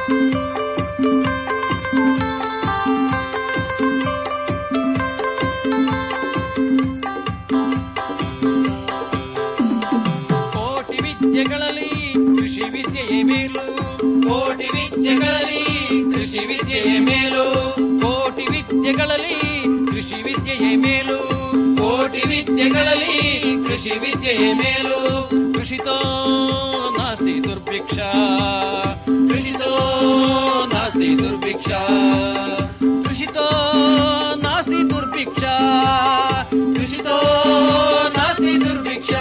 ಕೋಟಿ ವಿದ್ಯೆಗಳಲ್ಲಿ ಕೃಷಿ ವಿದ್ಯೆಯೇ ಮೇಲು ಕೋಟಿ ವಿದ್ಯೆಗಳಲ್ಲಿ ಕೃಷಿ ವಿದ್ಯೆಯೇ ಮೇಲು ಕೋಟಿ ವಿದ್ಯೆಗಳಲ್ಲಿ ಕೃಷಿ ವಿದ್ಯೆಯೇ ಮೇಲು ಕೋಟಿ ವಿದ್ಯೆಗಳಲ್ಲಿ ಕೃಷಿ ವಿದ್ಯೆಯೇ ಮೇಲು ಕೃಷಿತೋ ನಾಸ್ತಿ ದುರ್ಭಿಕ್ಷ ಕೃಷಿತೋ ನಾಸ್ತಿ ದುರ್ಭಿಕ್ಷ ಕೃಷಿತೋ ನಾಸ್ತಿ ದುರ್ಭಿಕ್ಷ ಕೃಷಿತೋ ನಾಸ್ತಿ ದುರ್ಭಿಕ್ಷ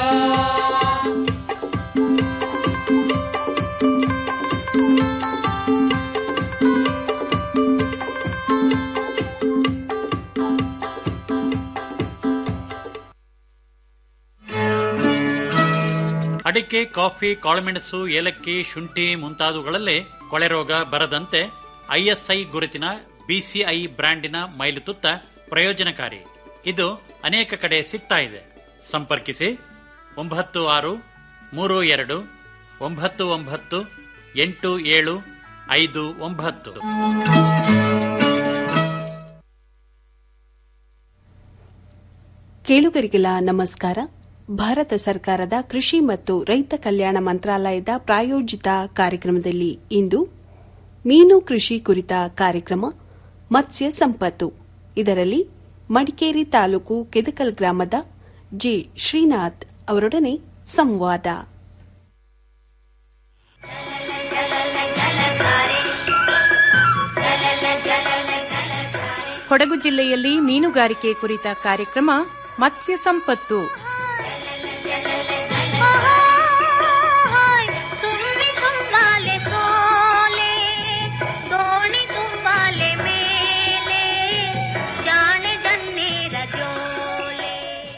ಅಡಿಕೆ ಕಾಫಿ ಕಾಳುಮೆಣಸು ಏಲಕ್ಕಿ ಶುಂಠಿ ಮುಂತಾದವುಗಳಲ್ಲಿ ಕೊಳೆ ರೋಗ ಬರದಂತೆ ಐಎಸ್ಐ ಗುರುತಿನ ಬಿಸಿಐ ಬ್ರ್ಯಾಂಡಿನ ಮೈಲುತುತ್ತ ಪ್ರಯೋಜನಕಾರಿ ಇದು ಅನೇಕ ಕಡೆ ಸಿಗ್ತಾ ಇದೆ ಸಂಪರ್ಕಿಸಿ ಒಂಬತ್ತು ಆರು ಮೂರು ಎರಡು ಒಂಬತ್ತು ಒಂಬತ್ತು ಎಂಟು ಏಳು ಐದು ಒಂಬತ್ತು ಕೇಳುಗರಿಗೆಲ್ಲ ನಮಸ್ಕಾರ ಭಾರತ ಸರ್ಕಾರದ ಕೃಷಿ ಮತ್ತು ರೈತ ಕಲ್ಯಾಣ ಮಂತ್ರಾಲಯದ ಪ್ರಾಯೋಜಿತ ಕಾರ್ಯಕ್ರಮದಲ್ಲಿ ಇಂದು ಮೀನು ಕೃಷಿ ಕುರಿತ ಕಾರ್ಯಕ್ರಮ ಮತ್ಸ್ಯ ಸಂಪತ್ತು ಇದರಲ್ಲಿ ಮಡಿಕೇರಿ ತಾಲೂಕು ಕೆದಕಲ್ ಗ್ರಾಮದ ಜೆ ಶ್ರೀನಾಥ್ ಅವರೊಡನೆ ಸಂವಾದ ಕೊಡಗು ಜಿಲ್ಲೆಯಲ್ಲಿ ಮೀನುಗಾರಿಕೆ ಕುರಿತ ಕಾರ್ಯಕ್ರಮ ಮತ್ಸ್ಯ ಸಂಪತ್ತು ತುಂಬಿ ತುಂಬಾಲೆ ಸೋಲೆ ದೋಣಿ ತುಂಬಾಲೆ ಮೇಲೆ ಜಾಣೆ ಜನ್ನೇರ ಜೋಲೆ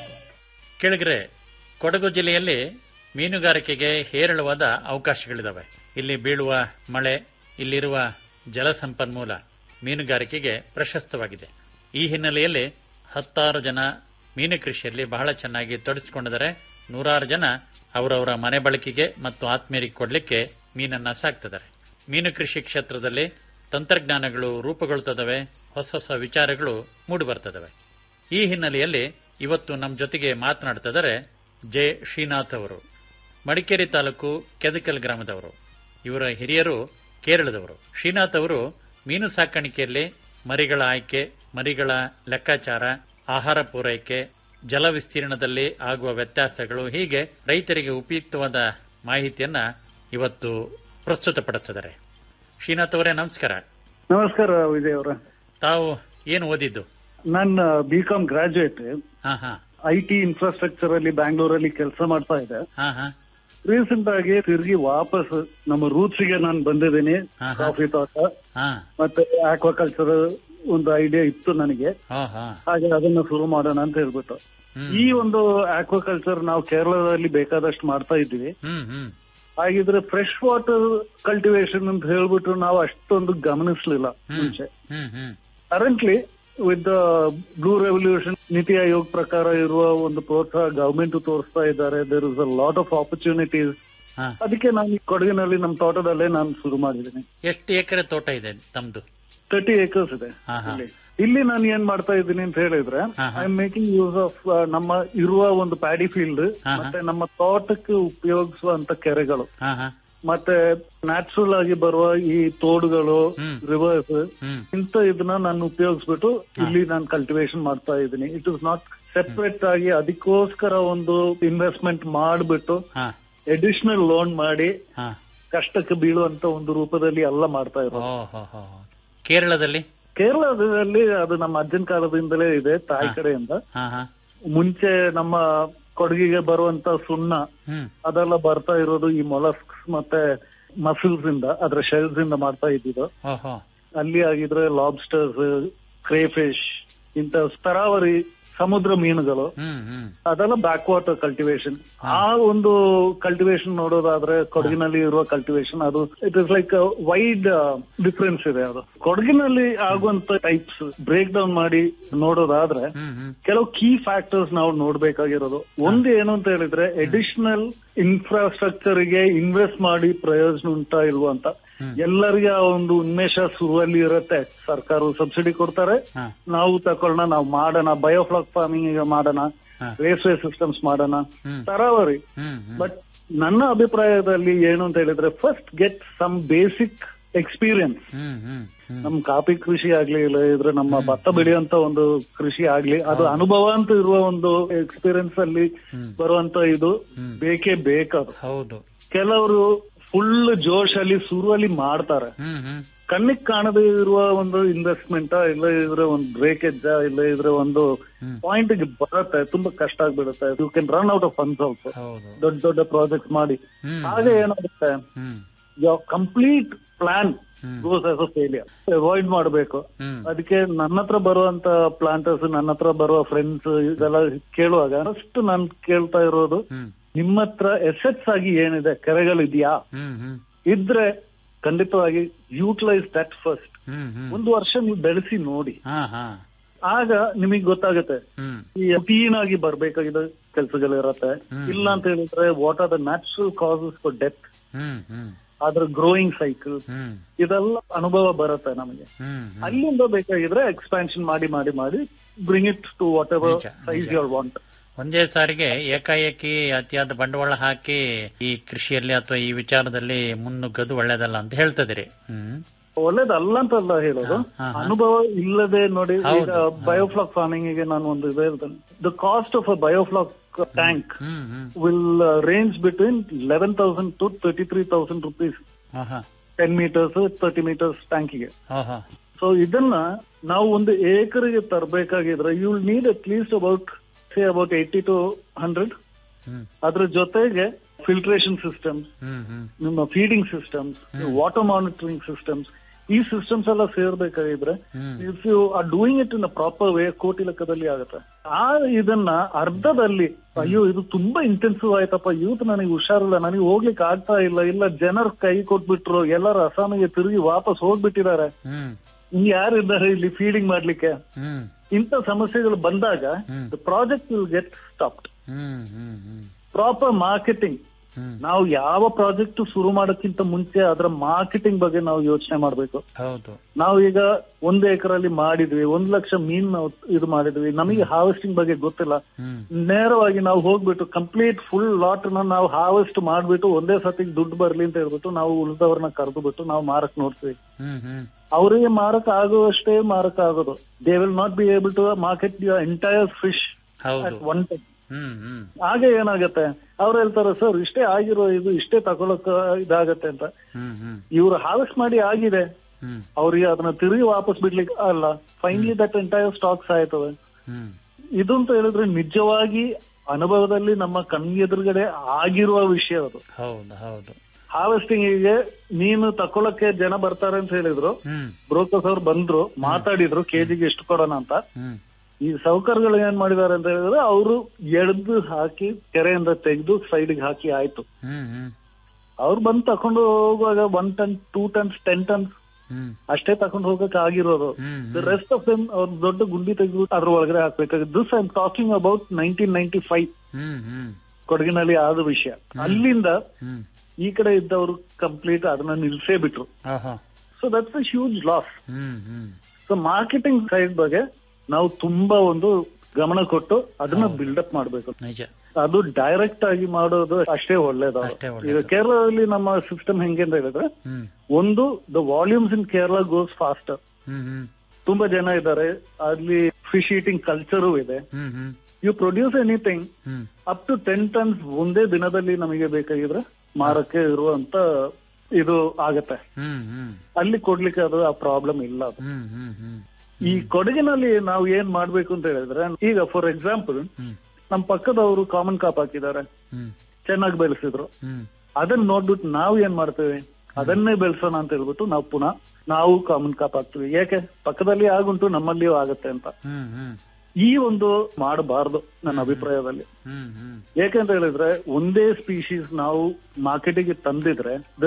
ಕೆಳಗರೆ ಕೊಡಗು ಜಿಲ್ಲೆಯಲ್ಲಿ ಮೀನುಗಾರಿಕೆಗೆ ಹೇರಳವಾದ ಅವಕಾಶಗಳಿದಾವೆ ಇಲ್ಲಿ ಬೀಳುವ ಮಳೆ ಇಲ್ಲಿರುವ ಜಲಸಂಪನ್ಮೂಲ ಮೀನುಗಾರಿಕೆಗೆ ಪ್ರಶಸ್ತವಾಗಿದೆ ಈ ಹಿನ್ನೆಲೆಯಲ್ಲಿ ಹತ್ತಾರು ಜನ ಮೀನು ಕೃಷಿಯಲ್ಲಿ ಬಹಳ ಚೆನ್ನಾಗಿ ತೊಡಗಿಸಿಕೊಂಡಿದ್ದಾರೆ ನೂರಾರು ಜನ ಅವರವರ ಮನೆ ಬಳಕೆಗೆ ಮತ್ತು ಆತ್ಮೀಯರಿಗೆ ಕೊಡಲಿಕ್ಕೆ ಮೀನನ್ನ ಸಾಕ್ತಿದ್ದಾರೆ ಮೀನು ಕೃಷಿ ಕ್ಷೇತ್ರದಲ್ಲಿ ತಂತ್ರಜ್ಞಾನಗಳು ರೂಪುಗೊಳ್ತದವೆ ಹೊಸ ಹೊಸ ವಿಚಾರಗಳು ಮೂಡಿಬರ್ತದವೆ ಈ ಹಿನ್ನೆಲೆಯಲ್ಲಿ ಇವತ್ತು ನಮ್ಮ ಜೊತೆಗೆ ಮಾತನಾಡ್ತಿದ್ದಾರೆ ಜೆ ಶ್ರೀನಾಥ್ ಅವರು ಮಡಿಕೇರಿ ತಾಲೂಕು ಕೆದಕಲ್ ಗ್ರಾಮದವರು ಇವರ ಹಿರಿಯರು ಕೇರಳದವರು ಶ್ರೀನಾಥ್ ಅವರು ಮೀನು ಸಾಕಾಣಿಕೆಯಲ್ಲಿ ಮರಿಗಳ ಆಯ್ಕೆ ಮರಿಗಳ ಲೆಕ್ಕಾಚಾರ ಆಹಾರ ಪೂರೈಕೆ ಜಲ ವಿಸ್ತೀರ್ಣದಲ್ಲಿ ಆಗುವ ವ್ಯತ್ಯಾಸಗಳು ಹೀಗೆ ರೈತರಿಗೆ ಉಪಯುಕ್ತವಾದ ಮಾಹಿತಿಯನ್ನ ಇವತ್ತು ಪ್ರಸ್ತುತಪಡಿಸಿದ್ದಾರೆ ಶ್ರೀನಾಥ್ ಅವರೇ ನಮಸ್ಕಾರ ನಮಸ್ಕಾರ ವಿಜಯ್ ಅವರ ತಾವು ಏನು ಓದಿದ್ದು ನಾನು ಬಿ ಕಾಮ್ ಗ್ರಾಜುಯೇಟ್ ಹಾ ಹಾ ಐ ಟಿ ಇನ್ಫ್ರಾಸ್ಟ್ರಕ್ಚರ್ ಅಲ್ಲಿ ಬ್ಯಾಂಗ್ಳೂರಲ್ಲಿ ಕೆಲಸ ಮಾಡ್ತಾ ಇದ್ದೆ ಹಾ ಹಾ ರೀಸೆಂಟ್ ಆಗಿ ತಿರುಗಿ ವಾಪಸ್ ನಮ್ಮ ರೂಟ್ಸ್ ಗೆ ನಾನು ಬಂದಿದ್ದೀನಿ ಹಾ, ಹಾ. ಕಾಫಿ ತೋಟ ಹಾ ಮತ್ತೆ ಆಕ್ವಾಕಲ್ಚರ್ ಒಂದು ಐಡಿಯಾ ಇತ್ತು ನನಗೆ ಹಾ ಹಾ ಹಾಗೆ ಅದನ್ನ ಶುರು ಮಾಡೋಣ ಅಂತ ಹೇಳ್ಬಿಟ್ಟು ಈ ಒಂದು ಆಕ್ವಾಕಲ್ಚರ್ ನಾವು ಕೇರಳದಲ್ಲಿ ಬೇಕಾದಷ್ಟು ಮಾಡ್ತಾ ಇದ್ದೀವಿ ಹ್ಮ್ ಹ್ಮ್ ಹಾಗಿದ್ರೆ ಫ್ರೆಶ್ ವಾಟರ್ ಕಲ್ಟಿವೇಶನ್ ಅಂತ ಹೇಳ್ಬಿಟ್ಟು ನಾವು ಅಷ್ಟೊಂದು ಗಮನಿಸ್ಲಿಲ್ಲ ಮುಂಚೆ hmm hmm currently with the blue revolution Niti Aayog ಪ್ರಕಾರ ಇರುವ ಒಂದು ಪ್ರೋತ್ಸಾಹ ಗವರ್ಮೆಂಟ್ ತೋರಿಸ್ತಾ ಇದ್ದಾರೆ there is a lot of opportunities ಹಾ. ಅದಕ್ಕೆ ನಾನು ಈ ಕೊಡಗಿನಲ್ಲಿ ನಮ್ಮ ತೋಟದಲ್ಲೇ ನಾನು ಶುರು ಮಾಡಿದ್ದೀನಿ ಎಷ್ಟು ಎಕರೆ ತೋಟ ಇದೆ ತಮ್ದು ತರ್ಟಿ ಏಕರ್ಸ್ ಇದೆ ಹಾ, ಹಾ. ಇಲ್ಲಿ. ಇಲ್ಲಿ ನಾನು ಏನ್ ಮಾಡ್ತಾ ಇದ್ದೀನಿ ಅಂತ ಹೇಳಿದ್ರೆ ಹಾ, I am making use of ನಮ್ಮ ಇರುವ ಒಂದು ಪ್ಯಾಡಿ ಫೀಲ್ಡ್ ಹಾ, ಹಾ. ಮತ್ತೆ ನಮ್ಮ ತೋಟಕ್ಕೆ ಉಪಯೋಗಿಸುವಂತ ಕೆರೆಗಳು ಹಾ ಹಾ ಮತ್ತೆ ನ್ಯಾಚುರಲ್ ಆಗಿ ಬರುವ ಈ ತೋಡುಗಳು ಹ್ಮ್. ರಿವರ್ಸ್ ಹ್ಮ್ ಇಂತ ಇದನ್ನ ನಾನು ಉಪಯೋಗಿಸ್ಬಿಟ್ಟು ಇಲ್ಲಿ ನಾನು ಕಲ್ಟಿವೇಶನ್ ಮಾಡ್ತಾ ಇದ್ದೀನಿ ಇಟ್ ಇಸ್ ನಾಟ್ ಸೆಪರೇಟ್ ಆಗಿ ಅದಕ್ಕೋಸ್ಕರ ಒಂದು ಇನ್ವೆಸ್ಟ್ಮೆಂಟ್ ಮಾಡ್ಬಿಟ್ಟು ಹಾ ಅಡಿಷನಲ್ ಲೋನ್ ಮಾಡಿ ಹಾ ಕಷ್ಟಕ್ಕೆ ಬೀಳುವಂತ ಒಂದು ರೂಪದಲ್ಲಿ ಎಲ್ಲ ಮಾಡ್ತಾ ಇರೋದು ಓ ಹೋ ಹೋ ಹೋ. ಕೇರಳದಲ್ಲಿ ಕೇರಳದಲ್ಲಿ ಅದು ನಮ್ಮ ಅಜ್ಜನ ಕಾಲದಿಂದಲೇ ಇದೆ ತಾಯಿ ಕಡೆಯಿಂದ ಹಾ ಹಾ ಮುಂಚೆ ನಮ್ಮ ಕೊಡಗಿಗೆ ಬರುವಂತ ಸುಣ್ಣ ಹ್ಮ್ ಅದೆಲ್ಲ ಬರ್ತಾ ಇರೋದು ಈ ಮೊಲಸ್ಕ್ಸ್ ಮತ್ತೆ ಮಸಲ್ಸ್ ಇಂದ ಅದ್ರ ಶೆಲ್ಸ್ ಇಂದ ಮಾಡ್ತಾ ಇದ್ದಿದ್ದು ಓ ಹೋ ಅಲ್ಲಿ ಆಗಿದ್ರೆ ಲಾಬ್ಸ್ಟರ್ಸ್ ಕ್ರೇಫಿಶ್ ಇಂತ ತರಾವರಿ ಸಮುದ್ರ ಮೀನುಗಳು ಹ್ಮ್ ಹ್ಮ್ ಅದೆಲ್ಲ ಬ್ಯಾಕ್ ವಾಟರ್ ಕಲ್ಟಿವೇಶನ್ ಆ ಒಂದು ಕಲ್ಟಿವೇಶನ್ ನೋಡೋದಾದ್ರೆ ಕೊಡಗಿನಲ್ಲಿ ಇರುವ ಕಲ್ಟಿವೇಶನ್ ಅದು it is like wide difference ಇದೆ ಅದು ಕೊಡಗಿನಲ್ಲಿ ಆಗುವಂತ ಟೈಪ್ಸ್ ಬ್ರೇಕ್ ಡೌನ್ ಮಾಡಿ ನೋಡೋದಾದ್ರೆ ಹ್ಮ್ ಹ್ಮ್ ಕೆಲವು ಕೀ ಫ್ಯಾಕ್ಟರ್ಸ್ ನಾವು ನೋಡ್ಬೇಕಾಗಿರೋದು ಒಂದು ಏನು ಅಂತ ಹೇಳಿದ್ರೆ ಅಡಿಷನಲ್ ಇನ್ಫ್ರಾಸ್ಟ್ರಕ್ಚರ್ ಗೆ ಇನ್ವೆಸ್ಟ್ ಮಾಡಿ ಪ್ರಯೋಜನ ಉಂಟಾ ಇಲ್ವಾ ಅಂತ ಎಲ್ಲರಿಗೆ ಆ ಒಂದು ಉನ್ಮೇಷ ಶುರುವಲ್ಲಿ ಇರುತ್ತೆ ಸರ್ಕಾರ ಸಬ್ಸಿಡಿ ಕೊಡ್ತಾರೆ ಹಾ. ನಾವು ತಕೊಳ್ಳೋಣ ನಾವು ಮಾಡೋಣ ಬಯೋಫ್ಲಾಕ್ ಫಾರ್ಮಿಂಗ್ ಈಗ ಮಾಡೋಣ ಹಾ. ರೇಸ್ವೇ ಸಿಸ್ಟಮ್ಸ್ ಮಾಡೋಣ ಹ್ಮ್. ತರಾವರಿ ಹ್ಮ್ ಹ್ಮ್ ಬಟ್ ನನ್ನ ಅಭಿಪ್ರಾಯದಲ್ಲಿ ಏನು ಅಂತ ಹೇಳಿದ್ರೆ first get some basic experience hmm hmm hmm ನಮ್ ಕಾಫಿ ಕೃಷಿ ಆಗ್ಲಿ ಇಲ್ಲ ಇದ್ರೆ ನಮ್ಮ ಭತ್ತ ಬೆಳೆಯುವಂತ ಒಂದು ಕೃಷಿ ಆಗ್ಲಿ ಅದು ಅನುಭವ ಅಂತ ಇರುವ ಒಂದು ಎಕ್ಸ್ಪೀರಿಯನ್ಸ್ ಅಲ್ಲಿ ಬರುವಂತ ಇದು ಬೇಕೇ ಬೇಕದು ಹೌದು ಕೆಲವರು ಫುಲ್ ಜೋಶ್ ಅಲ್ಲಿ ಶುರುವಲ್ಲಿ ಮಾಡ್ತಾರೆ ಹ್ಮ್ ಹ್ಮ್ ಕಣ್ಣಿಗೆ ಕಾಣದೇ ಇರುವ ಒಂದು ಇನ್ವೆಸ್ಟ್ಮೆಂಟ್ ಇಲ್ಲ ಇದ್ರೆ ಒಂದು ಬ್ರೇಕೇಜ್ ಇಲ್ಲ ಇದ್ರೆ ಒಂದು ಪಾಯಿಂಟ್ ಗೆ ಬರುತ್ತೆ ತುಂಬಾ ಕಷ್ಟ ಆಗ್ಬಿಡುತ್ತೆ you can run out of funds also ಹೌದು ದೊಡ್ಡ ದೊಡ್ಡ ಪ್ರಾಜೆಕ್ಟ್ ಮಾಡಿ ಹ್ಮ್. ಹಾಗೆ ಏನಾಗುತ್ತೆ hmm complete plan goes as a failure avoid ಮಾಡಬೇಕು ಹ್ಮ್ ಅದಕ್ಕೆ ನನ್ನ ಹತ್ರ ಬರುವಂತ ಪ್ಲಾಂಟರ್ಸ್ ನನ್ನ ಹತ್ರ ಬರುವ ಫ್ರೆಂಡ್ಸ್ ಇದೆಲ್ಲ ಕೇಳುವಾಗ ಅಷ್ಟು ನಾನು ಕೇಳ್ತಾ ಇರೋದು ಹ್ಮ್ ನಿಮ್ಮ ಹತ್ರ ಎಸೆಟ್ಸ್ ಆಗಿ ಏನಿದೆ ಕೆರೆಗಳು ಇದೆಯಾ ಹ್ಮ್ ಹ್ಮ್ ಇದ್ರೆ ಖಂಡಿತವಾಗಿ utilise that first hmm hmm ಒಂದು ವರ್ಷ ನೀವು ಬೆಳೆಸಿ ನೋಡಿ ಹಾ ಹಾ ಆಗ ನಿಮಗೆ ಗೊತ್ತಾಗುತ್ತೆ ಹ್ಮ್ ಈ ಕ್ಲೀನ್ ಆಗಿ ಬರ್ಬೇಕಾಗಿದ್ದ ಕೆಲಸಗಳಿರತ್ತೆ ಇಲ್ಲ ಅಂತ ಹೇಳಿದ್ರೆ what are the natural causes for death hmm ಹ್ಮ್ ಅದ್ರ ಗ್ರೋಯಿಂಗ್ ಸೈಕಲ್ ಹ್ಮ್ ಇದೆಲ್ಲ ಅನುಭವ ಬರುತ್ತೆ ನಮಗೆ ಹ್ಮ್ ಹ್ಮ್ ಅಲ್ಲಿಂದ ಬೇಕಾಗಿದ್ರೆ ಎಕ್ಸ್ಪಾನ್ಷನ್ ಮಾಡಿ ಮಾಡಿ ಮಾಡಿ ಬ್ರಿಂಗ್ ಇಟ್ ಟು ವಾಟ್ ಎವರ್ ನಿಜ, ಸೈಜ್ ನಿಜ. ಯುವರ್ ವಾಂಟ್ ಒಂದೇ ಸಾರಿಗೆ ಏಕಾಏಕಿ ಅತಿಯಾದ ಬಂಡವಾಳ ಹಾಕಿ ಈ ಕೃಷಿಯಲ್ಲಿ ಅಥವಾ ಈ ವಿಚಾರದಲ್ಲಿ ಮುನ್ನುಗ್ಗದು ಒಳ್ಳೇದಲ್ಲ ಅಂತ ಹೇಳ್ತಿದ್ದೀರಿ ಹ್ಮ್ ಒಳ್ಳೇದಲ್ಲ ಅಂತಲ್ಲ ಹೇಳೋದು ಹಾ, ಹಾ, ಹಾ. ಅನುಭವ ಇಲ್ಲದೆ ನೋಡಿ ಹೌದು, ಈಗ ಬಯೋಫ್ಲಾಕ್ ಫಾರ್ಮಿಂಗ್ ಗೆ ನಾನು ಒಂದು ಇದು ಹೇಳ್ತೇನೆ the cost of a biofloc tank hmm hmm will range between eleven thousand to thirty three thousand rupees ಹಾ ಹಾ ಟೆನ್ ಮೀಟರ್ಸ್ ತರ್ಟಿ ಮೀಟರ್ಸ್ ಟ್ಯಾಂಕಿಗೆ ಹಾ ಹಾ ಸೊ ಇದನ್ನ ನಾವು ಒಂದು ಏಕರಿಗೆ ತರಬೇಕಾಗಿದ್ರೆ you will need at least about say about eighty to hundred hmm ಅದ್ರ ಜೊತೆಗೆ ಫಿಲ್ಟ್ರೇಷನ್ ಸಿಸ್ಟಮ್ಸ್ ಹ್ಮ್ ಹ್ಮ್ ನಿಮ್ಮ feeding systems water monitoring systems ಈ ಸಿಸ್ಟಮ್ಸ್ ಎಲ್ಲ ಸೇರ್ಬೇಕಾಗಿದ್ರೆ ಹ್ಮ್. If you are doing it in a proper way crore ಲೆಕ್ಕದಲ್ಲಿ ಆಗುತ್ತೆ ಆ ಇದನ್ನ ಅರ್ಧದಲ್ಲಿ ಅಯ್ಯೋ ಇದು ತುಂಬಾ ಇಂಟೆನ್ಸಿವ್ ಆಯ್ತಪ್ಪ ಯೂತ್ ನನಗೆ ಹುಷಾರಿಲ್ಲ ನನಗೆ ಹೋಗ್ಲಿಕ್ಕೆ ಆಗ್ತಾ ಇಲ್ಲ ಇಲ್ಲ ಜನರು ಕೈ ಕೊಟ್ಬಿಟ್ರು ಎಲ್ಲರ ಅಸ್ಸಾಮಿಗೆ ತಿರುಗಿ ವಾಪಸ್ ಹೋಗ್ಬಿಟ್ಟಿದ್ದಾರೆ ಹ್ಮ್ ಇನ್ ಯಾರಿದ್ದಾರೆ ಇಲ್ಲಿ ಫೀಡಿಂಗ್ ಮಾಡ್ಲಿಕ್ಕೆ ಹ್ಮ್ ಇಂಥ ಸಮಸ್ಯೆಗಳು ಬಂದಾಗ the project will get stopped hmm hmm hmm proper marketing hmm ನಾವು ಯಾವ ಪ್ರಾಜೆಕ್ಟ್ ಶುರು ಮಾಡೋಕ್ಕಿಂತ ಮುಂಚೆ ಅದರ ಮಾರ್ಕೆಟಿಂಗ್ ಬಗ್ಗೆ ನಾವು ಯೋಚನೆ ಮಾಡಬೇಕು ಹೌದು ನಾವು ಈಗ ಒಂದು ಎಕರಲ್ಲಿ ಮಾಡಿದ್ವಿ ಒಂದ್ ಲಕ್ಷ ಮೀನ್ ನಾವು ಇದು ಮಾಡಿದ್ವಿ ನಮಗೆ ಹಾರ್ವೆಸ್ಟಿಂಗ್ ಬಗ್ಗೆ ಗೊತ್ತಿಲ್ಲ ಹ್ಮ್ ನೇರವಾಗಿ ನಾವು ಹೋಗ್ಬಿಟ್ಟು ಕಂಪ್ಲೀಟ್ ಫುಲ್ ಲಾಟ್ ನಾವು ಹಾರ್ವೆಸ್ಟ್ ಮಾಡ್ಬಿಟ್ಟು ಒಂದೇ ಸತಿಗೆ ದುಡ್ಡು ಬರ್ಲಿ ಅಂತ ಹೇಳ್ಬಿಟ್ಟು ನಾವು ಉಳಿದವ್ರನ್ನ ಕರೆದು ಬಿಟ್ಟು ನಾವು ಮಾರಕ್ ನೋಡ್ತೀವಿ ಹ್ಮ್ ಹ್ಮ್ ಅವರಿಗೆ ಮಾರಕ್ ಆಗುವಷ್ಟೇ ಮಾರಕ್ ಆಗೋದು they will not be able to market your entire fish ಹೌದು at one time hmm hmm ಹಾಗೆ ಏನಾಗತ್ತೆ ಅವ್ರು ಹೇಳ್ತಾರೆ ಸರ್ ಇಷ್ಟೇ ಆಗಿರೋ ಇದು ಇಷ್ಟೇ ತಗೊಳಕ್ ಇದಾಗತ್ತೆ ಅಂತ ಹ್ಮ್ ಹ್ಮ್ ಇವ್ರು ಹಾರ್ವೆಸ್ಟ್ ಮಾಡಿ ಆಗಿದೆ ಹ್ಮ್ ಅವ್ರಿಗೆ ಅದನ್ನ ತಿರುಗಿ ವಾಪಸ್ ಬಿಡ್ಲಿಕ್ಕೆ ಅಲ್ಲ ಫೈನಲಿ ದಟ್ ಎಂಟೈರ್ ಸ್ಟಾಕ್ಸ್ ಆಯ್ತವೆ ಹ್ಮ್ ಇದು ಅಂತ ಹೇಳಿದ್ರೆ ನಿಜವಾಗಿ ಅನುಭವದಲ್ಲಿ ನಮ್ಮ ಕಣ್ಣೆದುರುಗಡೆ ಆಗಿರುವ ವಿಷಯ ಅದು ಹೌದು ಹೌದು ಹಾರ್ವೆಸ್ಟಿಂಗ್ ಗೆ ನೀನು ತಕೊಳಕ್ಕೆ ಜನ ಬರ್ತಾರೆ ಅಂತ ಹೇಳಿದ್ರು ಹ್ಮ್ ಬ್ರೋಕರ್ಸ್ ಅವ್ರು ಬಂದ್ರು ಮಾತಾಡಿದ್ರು ಕೆಜಿಗೆ ಎಷ್ಟು ಕೊಡೋಣ ಅಂತ ಹ್ಮ್ ಈ ಸೌಕರ್ಯಗಳು ಏನ್ ಮಾಡಿದ್ದಾರೆ ಅಂತ ಹೇಳಿದ್ರೆ ಅವರು ಎಳ್ದು ಹಾಕಿ ಕೆರೆಯಿಂದ ತೆಗೆದು ಸೈಡ್ಗೆ ಹಾಕಿ ಆಯ್ತು ಹ್ಮ್ ಹ್ಮ್ ಅವ್ರು ಬಂದು ತಕೊಂಡು ಹೋಗುವಾಗ one ton two tons ten tons hmm ಅಷ್ಟೇ ತಕೊಂಡು ಹೋಗಕ್ ಆಗಿರೋದು hmm the rest of them ಅವ್ರು ದೊಡ್ಡ ಗುಂಡಿ ತೆಗೆದು ಅದ್ರ ಒಳಗಡೆ ಹಾಕ್ಬೇಕಾಗುತ್ತೆ this I talking about nineteen ninety five hmm hmm ಕೊಡಗಿನಲ್ಲಿ ಆದ ವಿಷಯ ಅಲ್ಲಿಂದ ಹ್ಮ್ ಈ ಕಡೆ ಇದ್ದವರು ಕಂಪ್ಲೀಟ್ ಅದನ್ನ ನಿಲ್ಸೇ ಬಿಟ್ರು ಆಹಾ so that's a huge loss hmm hmm so marketing side ಬಗ್ಗೆ ನಾವು ತುಂಬಾ ಒಂದು ಗಮನ ಕೊಟ್ಟು ಅದನ್ನ ಬಿಲ್ಡಪ್ ಮಾಡಬೇಕು ನಿಜ ಅದು ಡೈರೆಕ್ಟ್ ಆಗಿ ಮಾಡೋದು ಅಷ್ಟೇ ಒಳ್ಳೇದು ಅಷ್ಟೇ ಒಳ್ಳೇದು. ಈಗ ಕೇರಳದಲ್ಲಿ ನಮ್ಮ ಸಿಸ್ಟಮ್ ಹೆಂಗೆ ಅಂತ ಹೇಳಿದ್ರೆ ಹ್ಮ್ ಒಂದು the volumes in Kerala goes faster hmm hmm ತುಂಬಾ ಜನ ಇದ್ದಾರೆ ಅಲ್ಲಿ ಫಿಶ್ ಈಟಿಂಗ್ ಕಲ್ಚರು ಇದೆ ಹ್ಮ್ hmm you produce anything hmm up to ten tons ಒಂದೇ ದಿನದಲ್ಲಿ ನಮಗೆ ಬೇಕಾಗಿದ್ರೆ ಮಾರಕ್ಕೆ ಇರುವಂತ ಇದು ಆಗತ್ತೆ ಹ್ಮ್ ಹ್ಮ್ ಅಲ್ಲಿ ಕೊಡ್ಲಿಕ್ಕೆ ಅದು ಆ ಪ್ರಾಬ್ಲಮ್ ಇಲ್ಲ ಅದು ಹ್ಮ್ ಹ್ಮ್ ಹ್ಮ್ ಈ ಕೊಡಗಿನಲ್ಲಿ ನಾವು ಏನ್ ಮಾಡ್ಬೇಕು ಅಂತ ಹೇಳಿದ್ರೆ ಈಗ ಫಾರ್ ಎಕ್ಸಾಂಪಲ್ ಹ್ಮ್ ನಮ್ ಪಕ್ಕದವರು ಕಾಮನ್ ಕಾಪ್ ಹಾಕಿದ್ದಾರೆ ಹ್ಮ್ ಚೆನ್ನಾಗಿ ಬೆಳೆಸಿದ್ರು ಹ್ಮ್ ಅದನ್ನ ನೋಡ್ಬಿಟ್ಟು ನಾವು ಏನ್ ಮಾಡ್ತೇವೆ ಅದನ್ನೇ ಬೆಳೆಸೋಣ ಅಂತ ಹೇಳ್ಬಿಟ್ಟು ನಾವು ಪುನಃ ನಾವು ಕಾಮನ್ ಕಾಪ್ ಹಾಕ್ತಿವಿ ಯಾಕೆ ಪಕ್ಕದಲ್ಲಿ ಆಗುಂಟು ನಮ್ಮಲ್ಲಿಯೂ ಆಗತ್ತೆ ಅಂತ ಹ್ಮ್ ಹ್ಮ್ ಈ ಒಂದು ಮಾಡಬಾರದು ನನ್ನ ಅಭಿಪ್ರಾಯದಲ್ಲಿ ಹ್ಮ್ ಹ್ಮ್ ಯಾಕಂತ ಹೇಳಿದ್ರೆ ಒಂದೇ ಸ್ಪೀಶೀಸ್ ನಾವು ಮಾರ್ಕೆಟಿಗೆ ತಂದಿದ್ರೆ the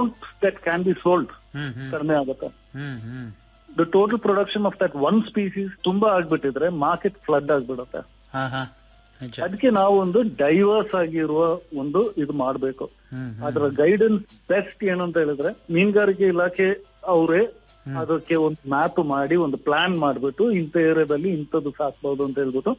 that can be sold hmm hmm ಕಡಿಮೆ ಆಗುತ್ತೆ hmm hmm the total production of that one species ತುಂಬಾ ಆಗ್ಬಿಟ್ಟಿದ್ರೆ ಮಾರ್ಕೆಟ್ ಫ್ಲಡ್ ಆಗ್ಬಿಡುತ್ತೆ ಹಾ ಹಾ ನಿಜ ಅದಕ್ಕೆ ನಾವು ಒಂದು ಡೈವರ್ಸ್ ಆಗಿರುವ ಒಂದು ಇದು ಮಾಡಬೇಕು ಹ್ಮ್ ಅದರ ಗೈಡೆನ್ಸ್ ಬೆಸ್ಟ್ ಏನು ಅಂತ ಹೇಳಿದ್ರೆ ಮೀನುಗಾರಿಕೆ ಇಲಾಖೆ ಅವರೇ ಅದಕ್ಕೆ ಒಂದು ಮ್ಯಾಪ್ ಮಾಡಿ ಒಂದು ಪ್ಲಾನ್ ಮಾಡ್ಬಿಟ್ಟು ಇಂಥ ಏರಿಯಾದಲ್ಲಿ ಇಂಥದ್ದು ಸಾಕ್ಬಹುದು ಅಂತ ಹೇಳ್ಬಿಟ್ಟು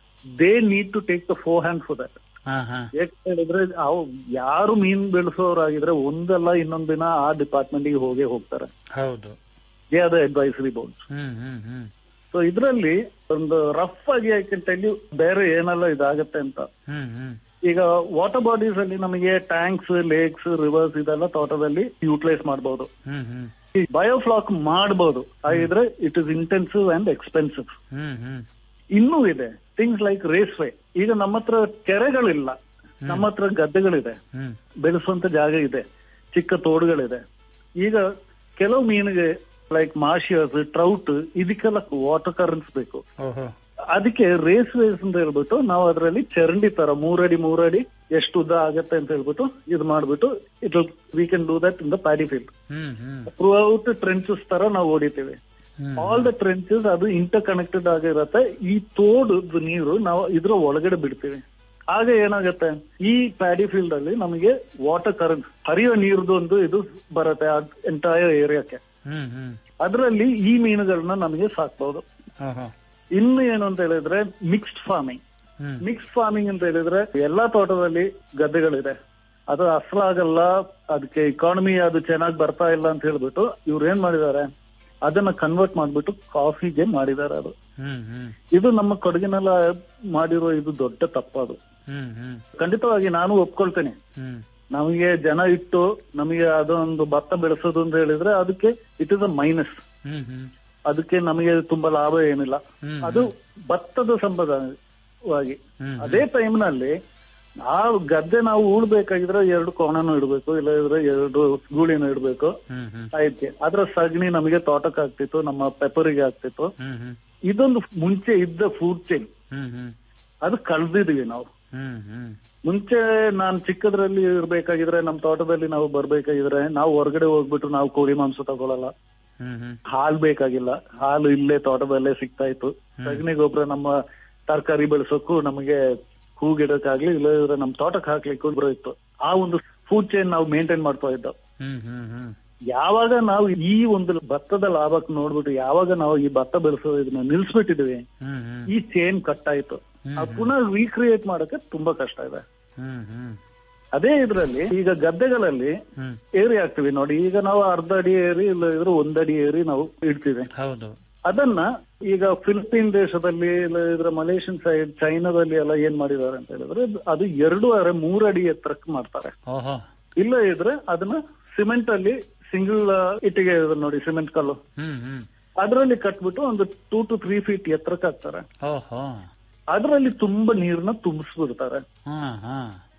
they need to take the fore hand for that ಹಾ ಹಾ ಯಾಕೆ ಹೇಳಿದ್ರೆ ಅವ್ ಯಾರು ಮೀನ್ ಬೆಳೆಸೋರಾಗಿದ್ರೆ ಒಂದಲ್ಲ ಇನ್ನೊಂದ್ ದಿನ ಆ ಡಿಪಾರ್ಟ್ಮೆಂಟ್ ಗೆ ಹೋಗೇ ಹೋಗ್ತಾರೆ ಹೌದು they are the advisory boards hmm hmm hmm so ಇದರಲ್ಲಿ ಒಂದು ರಫ್ ಆಗಿ ಐ ಕ್ಯಾನ್ ಟೆಲ್ ಯು ಬೇರೆ ಏನೆಲ್ಲ ಇದಾಗತ್ತೆ ಅಂತ ಹ್ಮ್ ಹ್ಮ್ ಈಗ ವಾಟರ್ ಬಾಡೀಸ್ ಅಲ್ಲಿ ನಮಗೆ ಟ್ಯಾಂಕ್ಸ್ ಲೇಕ್ಸ್ ರಿವರ್ಸ್ ಇದೆಲ್ಲ ತೋಟದಲ್ಲಿ ಯೂಟಿಲೈಸ್ ಮಾಡಬಹುದು ಹ್ಮ್ ಹ್ಮ್ ಈ ಬಯೋಫ್ಲಾಕ್ ಮಾಡಬಹುದು ಹಾಗಿದ್ರೆ it is intensive and expensive hmm hmm ಇನ್ನೂ ಇದೆ ಥಿಂಗ್ಸ್ ಲೈಕ್ ರೇಸ್ ವೇ ಈಗ ನಮ್ಮ ಹತ್ರ ಕೆರೆಗಳಿಲ್ಲ ನಮ್ಮ ಹತ್ರ ಗದ್ದೆಗಳಿದೆ ಹ್ಮ್ ಬೆಳೆಸುವಂತ ಜಾಗ ಇದೆ ಚಿಕ್ಕ ತೋಡುಗಳಿದೆ ಈಗ ಕೆಲವು ಮೀನಿಗೆ ಲೈಕ್ ಮಾಶಿಯರ್ಸ್ ಟ್ರೌಟ್ ಇದಕ್ಕೆಲ್ಲ ವಾಟರ್ ಕರೆನ್ಸ್ ಬೇಕು ಓಹೋ ಅದಕ್ಕೆ ರೇಸ್ ವೇಸ್ ಅಂತ ಹೇಳ್ಬಿಟ್ಟು ನಾವು ಅದರಲ್ಲಿ ಚರಂಡಿ ತರ ಮೂರಡಿ ಮೂರಡಿ ಎಷ್ಟು ಉದ್ದ ಆಗತ್ತೆ ಅಂತ ಹೇಳ್ಬಿಟ್ಟು ಇದು ಮಾಡ್ಬಿಟ್ಟು it we can do that in the paddy field hmm hmm throughout trenches ತರ ನಾವು ಹೊಡಿತೀವಿ ಹ್ಮ್. ಆಲ್ ದ ಟ್ರೆಂಚಸ್ ಅದು ಇಂಟರ್ ಕನೆಕ್ಟೆಡ್ ಆಗಿರತ್ತೆ ಈ ತೋಡು ನೀರು ನಾವು ಇದ್ರ ಒಳಗಡೆ ಬಿಡ್ತೀವಿ ಆಗ ಏನಾಗತ್ತೆ ಈ ಪ್ಯಾಡಿ ಫೀಲ್ಡ್ ಅಲ್ಲಿ ನಮಗೆ ವಾಟರ್ ಕರೆಂಟ್ ಹರಿಯುವ ನೀರ್ದು ಒಂದು ಇದು ಬರುತ್ತೆ ಎಂಟೈರ್ ಏರಿಯಾಕ್ಕೆ ಹ್ಮ್ ಹ್ಮ್ ಅದರಲ್ಲಿ ಈ ಮೀನುಗಳನ್ನ ನಮಗೆ ಸಾಕ್ಬಹುದು ಓಹೋ ಇನ್ನು ಏನು ಅಂತ ಹೇಳಿದ್ರೆ mixed farming hmm mix farming ಅಂತ ಹೇಳಿದ್ರೆ ಎಲ್ಲಾ ತೋಟದಲ್ಲಿ ಗದ್ದೆಗಳಿದೆ ಅದು ಅಸಲಾಗಲ್ಲ ಅದಕ್ಕೆ ಇಕಾನಮಿ ಅದು ಚೆನ್ನಾಗಿ ಬರ್ತಾ ಇಲ್ಲ ಅಂತ ಹೇಳ್ಬಿಟ್ಟು ಇವ್ರು ಏನ್ ಮಾಡಿದ್ದಾರೆ ಅದನ್ನ ಕನ್ವರ್ಟ್ ಮಾಡ್ಬಿಟ್ಟು ಕಾಫಿಗೆ ಮಾಡಿದ್ದಾರೆ ಅದು ಹ್ಮ್ ಹ್ಮ್ ಇದು ನಮ್ಮ ಕೊಡಗಿನೆಲ್ಲ ಮಾಡಿರೋ ಇದು ದೊಡ್ಡ ತಪ್ಪದು ಹ್ಮ್ ಹ್ಮ್ ಖಂಡಿತವಾಗಿ ನಾನು ಒಪ್ಕೊಳ್ತೇನೆ ಹ್ಮ್ ನಮಗೆ ಜನ ಇಟ್ಟು ನಮಗೆ ಅದೊಂದು ಭತ್ತ ಬೆಳೆಸೋದು ಅಂತ ಹೇಳಿದ್ರೆ ಅದಕ್ಕೆ it is a minus hmm hmm ಅದಕ್ಕೆ ನಮಗೆ ತುಂಬಾ ಲಾಭ ಏನಿಲ್ಲ ಹ್ಮ್. ಅದು ಭತ್ತದ ಸಂಪದವಾಗಿ ಹ್ಮ್. ಅದೇ ಟೈಮ್ ನಲ್ಲಿ ಆ ಗದ್ದೆ ನಾವು ಉಳ್ಬೇಕಾಗಿದ್ರೆ ಎರಡು ಕೋಣನು ಇಡಬೇಕು ಇಲ್ಲದಿದ್ರೆ ಎರಡು ಗೂಳಿನ ಇಡಬೇಕು ಹ್ಮ್ ಹ್ಮ್ ಆಯ್ಕೆ ಅದ್ರ ಸಗಣಿ ನಮಗೆ ತೋಟಕ್ಕೆ ಆಗ್ತಿತ್ತು ನಮ್ಮ ಪೆಪ್ಪರಿಗೆ ಆಗ್ತಿತ್ತು ಹ್ಮ್ ಹ್ಮ್ ಇದೊಂದು ಮುಂಚೆ ಇದ್ದ ಫುಡ್ ಚೈನ್ ಹ್ಮ್ ಹ್ಮ್ ಅದು ಕಳ್ದಿದೀವಿ ನಾವು ಹ್ಮ್ ಹ್ಮ್ ಮುಂಚೆ ನಾನ್ ಚಿಕ್ಕದ್ರಲ್ಲಿ ಇರ್ಬೇಕಾಗಿದ್ರೆ ನಮ್ ತೋಟದಲ್ಲಿ ನಾವು ಬರ್ಬೇಕಾಗಿದ್ರೆ ನಾವು ಹೊರಗಡೆ ಹೋಗ್ಬಿಟ್ಟು ನಾವು ಕೋಳಿ ಮಾಂಸ ತಗೊಳಲ್ಲ ಹ್ಮ್ ಹ್ಮ್ ಹಾಲ್ ಬೇಕಾಗಿಲ್ಲ ಹಾಲು ಇಲ್ಲೇ ತೋಟದಲ್ಲೇ ಸಿಗ್ತಾ ಇತ್ತು ಸಗಣಿ ಗೊಬ್ಬರ ನಮ್ಮ ತರಕಾರಿ ಬೆಳೆಸೋಕ್ಕೂ ನಮಗೆ ಹೂ ಗಿಡಕ್ಕಾಗ್ಲಿ ಇಲ್ಲದಿದ್ರೆ ನಮ್ ತೋಟಕ್ಕೆ ಹಾಕ್ಲಿಕ್ಕೆ ಗೊಬ್ಬರ ಇತ್ತು ಆ ಒಂದು ಫುಡ್ ಚೈನ್ ನಾವು ಮೇಂಟೈನ್ ಮಾಡ್ತಾ ಇದ್ದೋ ಹ್ಮ್ ಹ್ಮ್ ಹ್ಮ್ ಯಾವಾಗ ನಾವು ಈ ಒಂದು ಭತ್ತದ ಲಾಭಕ್ಕೆ ನೋಡ್ಬಿಟ್ಟು ಯಾವಾಗ ನಾವು ಈ ಭತ್ತ ಬೆಳೆಸೋ ಇದನ್ನ ನಿಲ್ಸ್ಬಿಟ್ಟಿದ್ವಿ ಹ್ಮ್ ಹ್ಮ್ ಈ ಚೈನ್ ಕಟ್ ಆಯ್ತು ಆ ಪುನಃ ರೀಕ್ರಿಯೇಟ್ ಮಾಡಕ್ಕೆ ತುಂಬಾ ಕಷ್ಟ ಇದೆ ಹ್ಮ್ ಹ್ಮ್ ಅದೇ ಇದ್ರಲ್ಲಿ ಈಗ ಗದ್ದೆಗಳಲ್ಲಿ ಹ್ಮ್ ಏರಿ ಹಾಕ್ತಿವಿ ನೋಡಿ ಈಗ ನಾವು ಅರ್ಧ ಅಡಿ ಏರಿ ಇಲ್ಲದಿದ್ರೆ ಒಂದಡಿ ಏರಿ ನಾವು ಇಡ್ತೀವಿ ಹೌದು ಅದನ್ನ ಈಗ ಫಿಲಿಪೀನ್ ದೇಶದಲ್ಲಿ ಇಲ್ಲದಿದ್ರೆ ಮಲೇಷಿಯನ್ ಸೈಡ್ ಚೈನಾದಲ್ಲಿ ಎಲ್ಲ ಏನ್ ಮಾಡಿದ್ದಾರೆ ಅಂತ ಹೇಳಿದ್ರೆ ಅದು ಎರಡೂವರೆ ಮೂರು ಅಡಿ ಎತ್ತರಕ್ಕೆ ಮಾಡ್ತಾರೆ ಓಹೋ ಇಲ್ಲ ಇದ್ರೆ ಅದನ್ನ ಸಿಮೆಂಟ್ ಅಲ್ಲಿ ಸಿಂಗಲ್ ಇಟ್ಟಿಗೆ ಇದೆ ನೋಡಿ ಸಿಮೆಂಟ್ ಕಲ್ಲು ಹ್ಮ್ ಹ್ಮ್ ಅದರಲ್ಲಿ ಕಟ್ಬಿಟ್ಟು ಒಂದು ಟೂ ಟು ತ್ರೀ ಫೀಟ್ ಎತ್ತರಕ್ಕೆ ಹಾಕ್ತಾರೆ ಓಹೋ ಅದರಲ್ಲಿ ತುಂಬಾ ನೀರ್ನ ತುಂಬಿಸ್ಬಿಡ್ತಾರೆ ಹಾ ಹಾ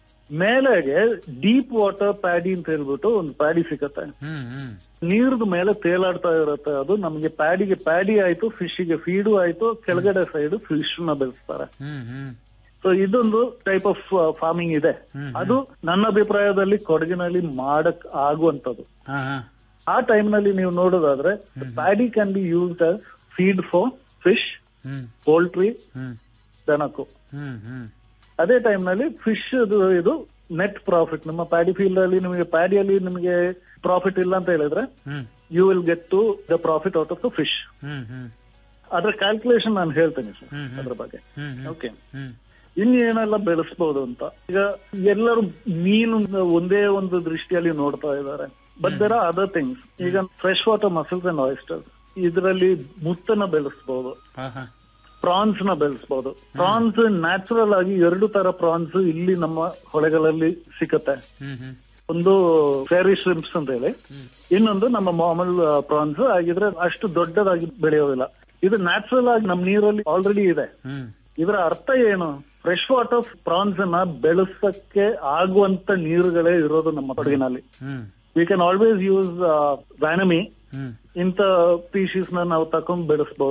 ಮೇಲೆಗೆ ಡೀಪ್ ವಾಟರ್ ಪ್ಯಾಡಿ ಅಂತ ಹೇಳ್ಬಿಟ್ಟು ಒಂದು ಪ್ಯಾಡಿ ಸಿಗತ್ತೆ ಹ್ಮ್ ಹ್ಮ್ ನೀರ್ದ ಮೇಲೆ ತೇಲಾಡ್ತಾ ಇರುತ್ತೆ ಅದು ನಮಗೆ ಪ್ಯಾಡಿಗೆ ಪ್ಯಾಡಿ ಆಯ್ತು ಫಿಶ್ಗೆ ಫೀಡು ಆಯ್ತು ಕೆಳಗಡೆ ಸೈಡ್ ಫಿಶ್ ನ ಬೆಳೆಸ್ತಾರೆ ಹ್ಮ್ ಹ್ಮ್ ಸೊ ಇದೊಂದು ಟೈಪ್ ಆಫ್ ಫಾರ್ಮಿಂಗ್ ಇದೆ ಅದು ನನ್ನ ಅಭಿಪ್ರಾಯದಲ್ಲಿ ಕೊಡಗಿನಲ್ಲಿ ಮಾಡಕ್ ಆಗುವಂತದ್ದು ಹಾ ಹಾ ಆ ಟೈಮ್ ನಲ್ಲಿ ನೀವು ನೋಡೋದಾದ್ರೆ paddy can be used as feed for fish hmm poultry hmm ದನಕ್ಕೂ ಹ್ಮ್ ಹ್ಮ್ ಅದೇ ಟೈಮ್ ನಲ್ಲಿ ಫಿಶ್ ಇದು ನೆಟ್ ಪ್ರಾಫಿಟ್ ನಮ್ಮ ಪ್ಯಾಡಿ ಫೀಲ್ಡ್ ಅಲ್ಲಿ ನಿಮಗೆ ಪ್ಯಾಡಿಯಲ್ಲಿ ನಿಮಗೆ ಪ್ರಾಫಿಟ್ ಇಲ್ಲ ಅಂತ ಹೇಳಿದ್ರೆ hmm you will get to the profit out of the fish hmm ಹ್ಮ್ ಅದ್ರ ಕ್ಯಾಲ್ಕುಲೇಷನ್ ನಾನು ಹೇಳ್ತೇನೆ ಸರ್ ಹ್ಮ್, ಹ್ಮ್. ಅದ್ರ ಬಗ್ಗೆ ಹ್ಮ್ ಹ್ಮ್ ಓಕೆ ಹ್ಮ್ ಇನ್ನೇನೆಲ್ಲ ಬೆಳೆಸಬಹುದು ಅಂತ ಈಗ ಎಲ್ಲರೂ ಮೀನು ಒಂದೇ ಒಂದು ದೃಷ್ಟಿಯಲ್ಲಿ ನೋಡ್ತಾ ಇದ್ದಾರೆ but there are other things ಈಗ fresh water mussels and oysters ಇದರಲ್ಲಿ ಮುತ್ತನ್ನ ಬೆಳೆಸಬಹುದು ಹಾ ಹಾ ಪ್ರಾನ್ಸ್ ನ ಬೆಳೆಸಬಹುದು ಪ್ರಾನ್ಸ್ ನ್ಯಾಚುರಲ್ ಆಗಿ ಎರಡು ತರ ಪ್ರಾನ್ಸ್ ಇಲ್ಲಿ ನಮ್ಮ ಹೊಳೆಗಳಲ್ಲಿ ಸಿಕ್ಕತ್ತೆ ಹ್ಮ್ ಹ್ಮ್ ಒಂದು ಫೇರಿ ಶ್ರಿಂಪ್ಸ್ ಅಂತ ಹೇಳಿ ಇನ್ನೊಂದು ನಮ್ಮ ಮಾಮೂಲ್ ಪ್ರಾನ್ಸ್ ಆಗಿದ್ರೆ ಅಷ್ಟು ದೊಡ್ಡದಾಗಿ ಬೆಳೆಯೋದಿಲ್ಲ ಇದು ನ್ಯಾಚುರಲ್ ಆಗಿ ನಮ್ಮ ನೀರಲ್ಲಿ ಆಲ್ರೆಡಿ ಇದೆ ಹ್ಮ್ ಇದರ ಅರ್ಥ ಏನು ಫ್ರೆಶ್ ವಾಟರ್ ಪ್ರಾನ್ಸ್ ನ ಬೆಳೆಸಕ್ಕೆ ಆಗುವಂತ ನೀರುಗಳೇ ಇರೋದು ನಮ್ಮ ಕೊಡಗಿನಲ್ಲಿ hmm we can always use vannamei hmm ಇಂಥ ಸ್ಪೀಶೀಸ್ ನ ನಾವು ತಕೊಂಡ್ ಬೆಳೆಸಬಹುದು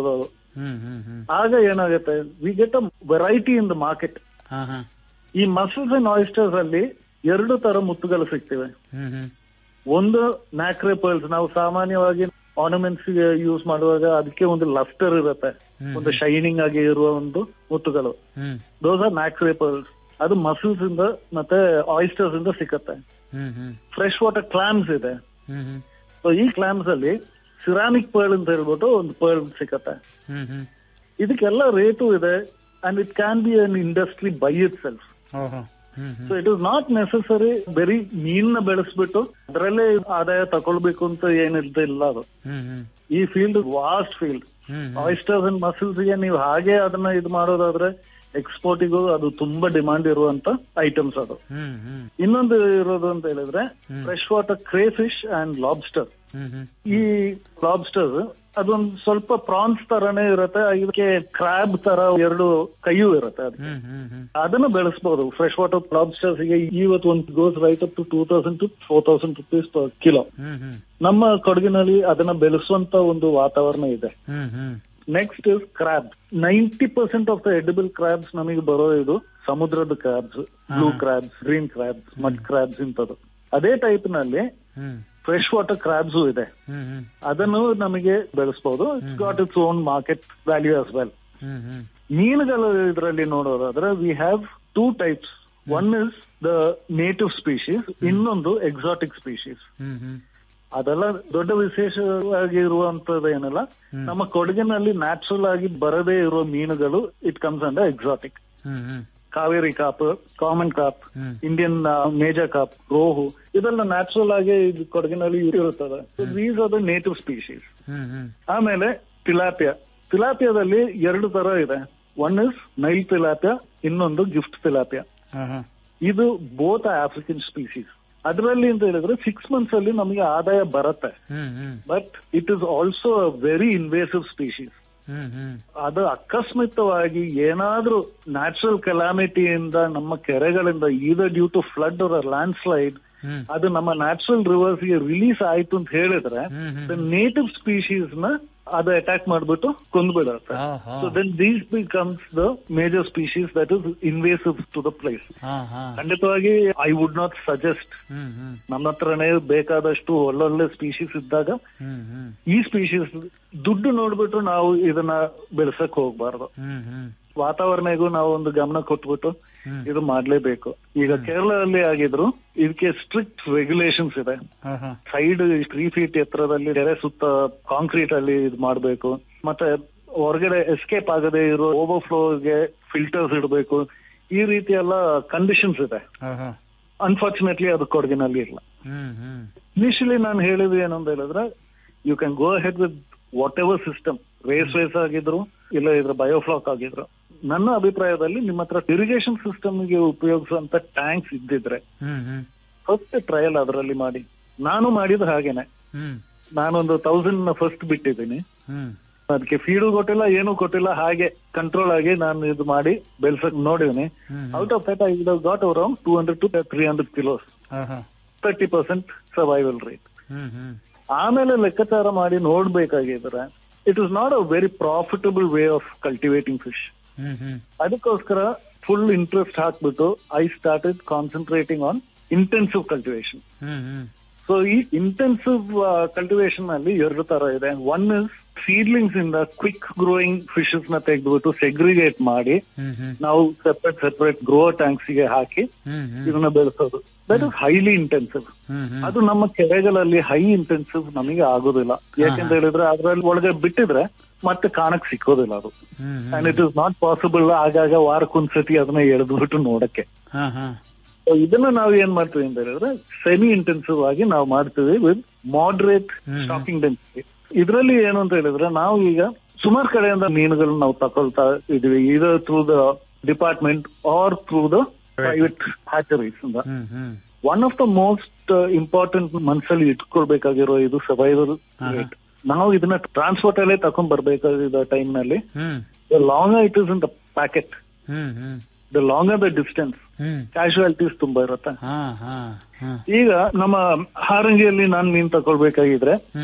ಹ್ಮ್ ಹ್ಮ್ ಹ್ಮ್ ಆಗ ಏನಾಗುತ್ತೆ we get a variety in the market ಹಾ ಹಾ ಈ ಮಸಲ್ಸ್ ಅಂಡ್ ಆಯಿಸ್ಟರ್ಸ್ ಅಲ್ಲಿ ಎರಡು ತರ ಮುತ್ತುಗಳು ಸಿಗ್ತಿವೆ ಹ್ಮ್ ಹ್ಮ್ ಒಂದು ನ್ಯಾಕ್ರೆ ಪರ್ಲ್ಸ್ ನಾವು ಸಾಮಾನ್ಯವಾಗಿ ಆರ್ನಮೆಂಟ್ಸ್ ಯೂಸ್ ಮಾಡುವಾಗ ಅದಕ್ಕೆ ಒಂದು ಲಸ್ಟರ್ ಇರುತ್ತೆ ಒಂದು ಶೈನಿಂಗ್ ಆಗಿ ಇರುವ ಒಂದು ಮುತ್ತುಗಳು hmm those are nacre pearls ಅದು ಮಸಲ್ಸ್ ಇಂದ ಮತ್ತೆ ಆಯಿಸ್ಟರ್ಸ್ ಇಂದ ಸಿಕ್ಕತ್ತೆ hmm hmm fresh water clams ಇದೆ ಹ್ಮ್ ಹ್ಮ್ ಸೊ ಈ ಕ್ಲಾಮ್ಸ್ ಅಲ್ಲಿ ಸಿರಾಮಿಕ್ ಪರ್ಲ್ ಅಂತ ಹೇಳ್ಬಿಟ್ಟು ಒಂದು ಪರ್ಲ್ ಸಿಕ್ಕತ್ತೆ ಹ್ಮ್ ಹ್ಮ್ ಇದಕ್ಕೆಲ್ಲ ರೇಟು ಇದೆ and it can be an industry by itself ಓಹೋ hmm hmm so it is not necessary ಬರೀ ಮೀನ್ನ ಬೆಳೆಸ್ಬಿಟ್ಟು ಅದರಲ್ಲೇ ಆದಾಯ ತಗೊಳ್ಬೇಕು ಅಂತ ಏನಿಲ್ಲ ಅದು ಹ್ಮ್ ಹ್ಮ್ ಈ field vast field hmm oysters and mussels ಗೆ ನೀವು ಹಾಗೆ ಅದನ್ನ ಇದು ಮಾಡೋದಾದ್ರೆ ಎಕ್ಸ್ಪೋರ್ಟಿಗೂ ಅದು ತುಂಬಾ ಡಿಮಾಂಡ್ ಇರುವಂತ ಐಟಮ್ಸ್ ಅದು ಹ್ಮ್ ಹ್ಮ್ ಇನ್ನೊಂದು ಇರೋದು ಅಂತ ಹೇಳಿದ್ರೆ fresh water crayfish and lobster hmm ಹ್ಮ್ ಈ ಲಾಬ್ಸ್ಟರ್ ಅದೊಂದು ಸ್ವಲ್ಪ ಪ್ರಾನ್ಸ್ ತರಾನೇ ಇರುತ್ತೆ ಇದಕ್ಕೆ ಕ್ರಾಬ್ ತರ ಎರಡು ಕೈಯೂ ಇರುತ್ತೆ ಅದಕ್ಕೆ ಹ್ಮ್ ಹ್ಮ್ ಹ್ಮ್ ಅದನ್ನ ಬೆಳೆಸಬಹುದು ಫ್ರೆಶ್ ವಾಟರ್ ಲಾಬ್ಸ್ಟರ್ಸ್ ಗೆ ಇವತ್ತು ಒಂದು goes right up to two thousand to four thousand rupees per kilo hmm hmm ನಮ್ಮ ಕೊಡಗಿನಲ್ಲಿ ಅದನ್ನ ಬೆಳೆಸುವಂತ ಒಂದು ವಾತಾವರಣ ಇದೆ ಹ್ಮ್ hmm next is crab ninety percent of the edible crabs ನಮಗೆ ಬರೋ ಇದು ಸಮುದ್ರದ crabs blue crabs green crabs mud crabs ಇಂಥದ್ದು ಅದೇ ಟೈಪ್ ನಲ್ಲಿ ಹ್ಮ್ ಫ್ರೆಶ್ ವಾಟರ್ ಕ್ರಾಬ್ಸ್ ಇದೆ ಹ್ಮ್ ಹ್ಮ್ ಅದನ್ನು ನಮಗೆ ಬೆಳೆಸಬಹುದು it's got its own market value as well hmm hmm ಮೀನುಗಳ ಇದರಲ್ಲಿ ನೋಡೋದಾದ್ರೆ we have two types one is the native species ಇನ್ನೊಂದು ಎಕ್ಸಾಟಿಕ್ ಸ್ಪೀಶೀಸ್ ಹ್ಮ್ ಹ್ಮ್ ಅದೆಲ್ಲ ದೊಡ್ಡ ವಿಶೇಷವಾಗಿ ಇರುವಂತದ್ದು ಏನಲ್ಲ ನಮ್ಮ ಕೊಡಗಿನಲ್ಲಿ ನ್ಯಾಚುರಲ್ ಆಗಿ ಬರದೇ ಇರುವ ಮೀನುಗಳು it comes under exotic hmm hmm Kaveri carp common carp hmm. Indian major carp rohu ಇದೆಲ್ಲ ನ್ಯಾಚುರಲ್ ಆಗಿ ಇದು ಕೊಡಗಿನಲ್ಲಿ ಇರುತ್ತದೆ these are the native species hmm hmm ಆಮೇಲೆ ತಿಲಾಪಿಯಾ ತಿಲಾಪಿಯಾದಲ್ಲಿ ಎರಡು ತರ ಇದೆ ಒನ್ ಇಸ್ ನೈಲ್ ತಿಲಾಪಿಯಾ ಇನ್ನೊಂದು ಗಿಫ್ಟ್ ತಿಲಾಪಿಯಾ ಹಾ ಹಾ ಇದು ಬೋತ್ ಆಫ್ರಿಕನ್ ಸ್ಪೀಸೀಸ್ ಅದರಲ್ಲಿ ಅಂತ ಹೇಳಿದ್ರೆ ಸಿಕ್ಸ್ ಮಂತ್ಸ್ ಅಲ್ಲಿ ನಮಗೆ ಆದಾಯ ಬರುತ್ತೆ ಹ್ಮ್ ಹ್ಮ್ but it is also a very invasive species hmm hmm ಅದು ಅಕಸ್ಮಿತವಾಗಿ ಏನಾದ್ರೂ ನ್ಯಾಚುರಲ್ ಕೆಲಾಮಿಟಿಯಿಂದ ನಮ್ಮ ಕೆರೆಗಳಿಂದ either due to flood hour land slide ಹ್ಮ್. ಅದು ನಮ್ಮ ನ್ಯಾಚುರಲ್ ರಿವರ್ಸ್ ಗೆ ರಿಲೀಸ್ ಆಯ್ತು ಅಂತ ಹೇಳಿದ್ರೆ ಹ್ಮ್, ಹ್ಮ್. ನೇಟಿವ್ ಸ್ಪೀಶೀಸ್ ನ ಅದು ಅಟ್ಯಾಕ್ ಮಾಡ್ಬಿಟ್ಟು ಕೊಂದ್ಬಿಡುತ್ತೆ ಹಾ, ಹಾ. So then these becomes the major species that is invasive to the place ಹಾ ಹಾ ಖಂಡಿತವಾಗಿ I would not suggest hmm hmm ನಮ್ಮ ಹತ್ರನೇ ಬೇಕಾದಷ್ಟು ಒಳ್ಳೊಳ್ಳೆ ಸ್ಪೀಶೀಸ್ ಇದ್ದಾಗ ಹ್ಮ್ ಹ್ಮ್ ಈ ಸ್ಪೀಶೀಸ್ ದುಡ್ಡು ನೋಡ್ಬಿಟ್ಟು ನಾವು ಇದನ್ನ ಬೆಳೆಸಕ್ ಹೋಗ್ಬಾರ್ದು ಹ್ಮ್ ಹ್ಮ್ ವಾತಾವರಣಗೂ ನಾವು ಒಂದು ಗಮನ ಕೊಟ್ಬಿಟ್ಟು ಹ್ಮ್. ಇದು ಮಾಡ್ಲೇಬೇಕು ಈಗ ಕೇರಳದಲ್ಲಿ ಆಗಿದ್ರು ಇದಕ್ಕೆ ಸ್ಟ್ರಿಕ್ಟ್ ರೆಗ್ಯುಲೇಷನ್ಸ್ ಇದೆ ಹಾ ಹಾ ಸೈಡ್ ತ್ರೀ ಫೀಟ್ ಎತ್ತರದಲ್ಲಿ ಕೆರೆ ಸುತ್ತ ಕಾಂಕ್ರೀಟ್ ಅಲ್ಲಿ ಇದು ಮಾಡ್ಬೇಕು ಮತ್ತೆ ಹೊರಗಡೆ ಎಸ್ಕೇಪ್ ಆಗದೆ ಇರೋ ಓವರ್ಫ್ಲೋಗೆ ಫಿಲ್ಟರ್ಸ್ ಇಡಬೇಕು ಈ ರೀತಿ ಎಲ್ಲ ಕಂಡೀಷನ್ಸ್ ಇದೆ ಹಾ ಹಾ ಅನ್ಫಾರ್ಚುನೇಟ್ಲಿ ಅದು ಕೊಡಗಿನಲ್ಲಿ ಇಲ್ಲ ಹ್ಮ್ ಹ್ಮ್ ಇನಿಷಿಯಲಿ ನಾನು ಹೇಳಿದ್ದು ಏನು ಅಂತ ಹೇಳಿದ್ರೆ you can go head with whatever system raceways ಆಗಿದ್ರು ಇಲ್ಲ ಇದ್ರ ಬಯೋಫ್ಲಾಕ್ ಆಗಿದ್ರು ನನ್ನ ಅಭಿಪ್ರಾಯದಲ್ಲಿ ನಿಮ್ಮ ಹತ್ರ ಇರಿಗೇಷನ್ ಸಿಸ್ಟಮ್ ಗೆ ಉಪಯೋಗಿಸುವಂತ ಟ್ಯಾಂಕ್ಸ್ ಇದ್ದಿದ್ರೆ ಹ್ಮ್ ಹ್ಮ್ ಫಸ್ಟ್ ಟ್ರಯಲ್ ಅದರಲ್ಲಿ ಮಾಡಿ ನಾನು ಮಾಡಿದ ಹಾಗೇನೆ ಹ್ಮ್ ನಾನೊಂದು ತೌಸಂಡ್ ಫಸ್ಟ್ ಬಿಟ್ಟಿದ್ದೀನಿ ಹ್ಮ್ ಅದಕ್ಕೆ ಫೀಡು ಕೊಟ್ಟಿಲ್ಲ ಏನೂ ಕೊಟ್ಟಿಲ್ಲ ಹಾಗೆ ಕಂಟ್ರೋಲ್ ಆಗಿ ನಾನು ಇದು ಮಾಡಿ ಬೆಳ್ಸಕ್ ನೋಡಿದೀನಿ hmm. Out of that I got around two hundred to three hundred kilos ಹಾ ಹಾ thirty percent survival rate hmm hmm ಆಮೇಲೆ ಲೆಕ್ಕಾಚಾರ ಮಾಡಿ ನೋಡ್ಬೇಕಾಗಿದ್ರೆ it is not a very profitable way of cultivating fish hmm hmm ಅದಕ್ಕೋಸ್ಕರ full interest ಹಾಕ್ಬಿಟ್ಟು I started concentrating on intensive cultivation hmm hmm so ಈ intensive cultivation ಅಲ್ಲಿ ಎರಡು ತರ ಇದೆ ಒನ್ ಇಸ್ ಸೀಡ್ಲಿಂಗ್ಸ್ ಇಂದ ಕ್ವಿಕ್ ಗ್ರೋಯಿಂಗ್ ಫಿಶಸ್ ನ ತೆಗೆದ್ಬಿಟ್ಟು ಸೆಗ್ರಿಗೇಟ್ ಮಾಡಿ ಹ್ಮ್ ಹ್ಮ್ ನಾವು ಸೆಪರೇಟ್ ಸೆಪರೇಟ್ ಗ್ರೋ ಟ್ಯಾಂಕ್ಸ್ ಗೆ ಹಾಕಿ ಹ್ಮ್ ಹ್ಮ್ ಇದನ್ನ ಬೆಳೆಸೋದು that is highly intensive hmm hmm ಅದು ನಮ್ಮ ಕೆರೆಗಳಲ್ಲಿ ಹೈ ಇಂಟೆನ್ಸಿವ್ ನಮಗೆ ಆಗೋದಿಲ್ಲ ಯಾಕೆಂತ ಹೇಳಿದ್ರೆ ಅದ್ರಲ್ಲಿ ಒಳಗೆ ಬಿಟ್ಟಿದ್ರೆ ಮತ್ತೆ ಕಾಣಕ್ ಸಿಕ್ಕೋದಿಲ್ಲ ಅದು ಹ್ಮ್ hmm and it is not possible ಆಗಾಗ ವಾರಕ್ಕೊಂದ್ಸತಿ ಅದನ್ನ ಎಳೆದ್ಬಿಟ್ಟು ನೋಡಕ್ಕೆ ಹಾ ಹಾ So ಇದನ್ನ ನಾವು ಏನ್ ಮಾಡ್ತೀವಿ ಅಂತ ಹೇಳಿದ್ರೆ ಸೆಮಿ ಇಂಟೆನ್ಸಿವ್ ಆಗಿ ನಾವು ಮಾಡ್ತೀವಿ with moderate hmm. Stocking density ಇದರಲ್ಲಿ ಏನು ಅಂತ ಹೇಳಿದ್ರೆ ನಾವು ಈಗ ಸುಮಾರು ಕಡೆಯಿಂದ ಮೀನುಗಳನ್ನ ನಾವು ತಗೊಳ್ತಾ ಇದೀವಿ either through the department or through the private hatcheries ಇಂದ hmm hmm one of the most important ಮನ್ಸಲ್ಲಿ ಇಟ್ಕೊಳ್ಬೇಕಾಗಿರೋ ಇದು ಸರ್ವೈವಲ್ ರೇಟ್ ನಾವು ಇದನ್ನ ಟ್ರಾನ್ಸ್ಪೋರ್ಟ್ ಅಲ್ಲೇ ತಕೊಂಡ್ ಬರ್ಬೇಕಾಗಿದ್ದ ಟೈಮ್ ನಲ್ಲಿ hmm the long it is in the packet hmm hmm the longer the distance hmm casualties ತುಂಬಾ ಇರುತ್ತೆ ಹಾ ಹಾ ಹಾ ಈಗ ನಮ್ಮ ಹಾರಂಗಿಯಲ್ಲಿ ನಾನ್ ಮೀನ್ ತಗೊಳ್ಬೇಕಾಗಿದ್ರೆ ಹ್ಮ್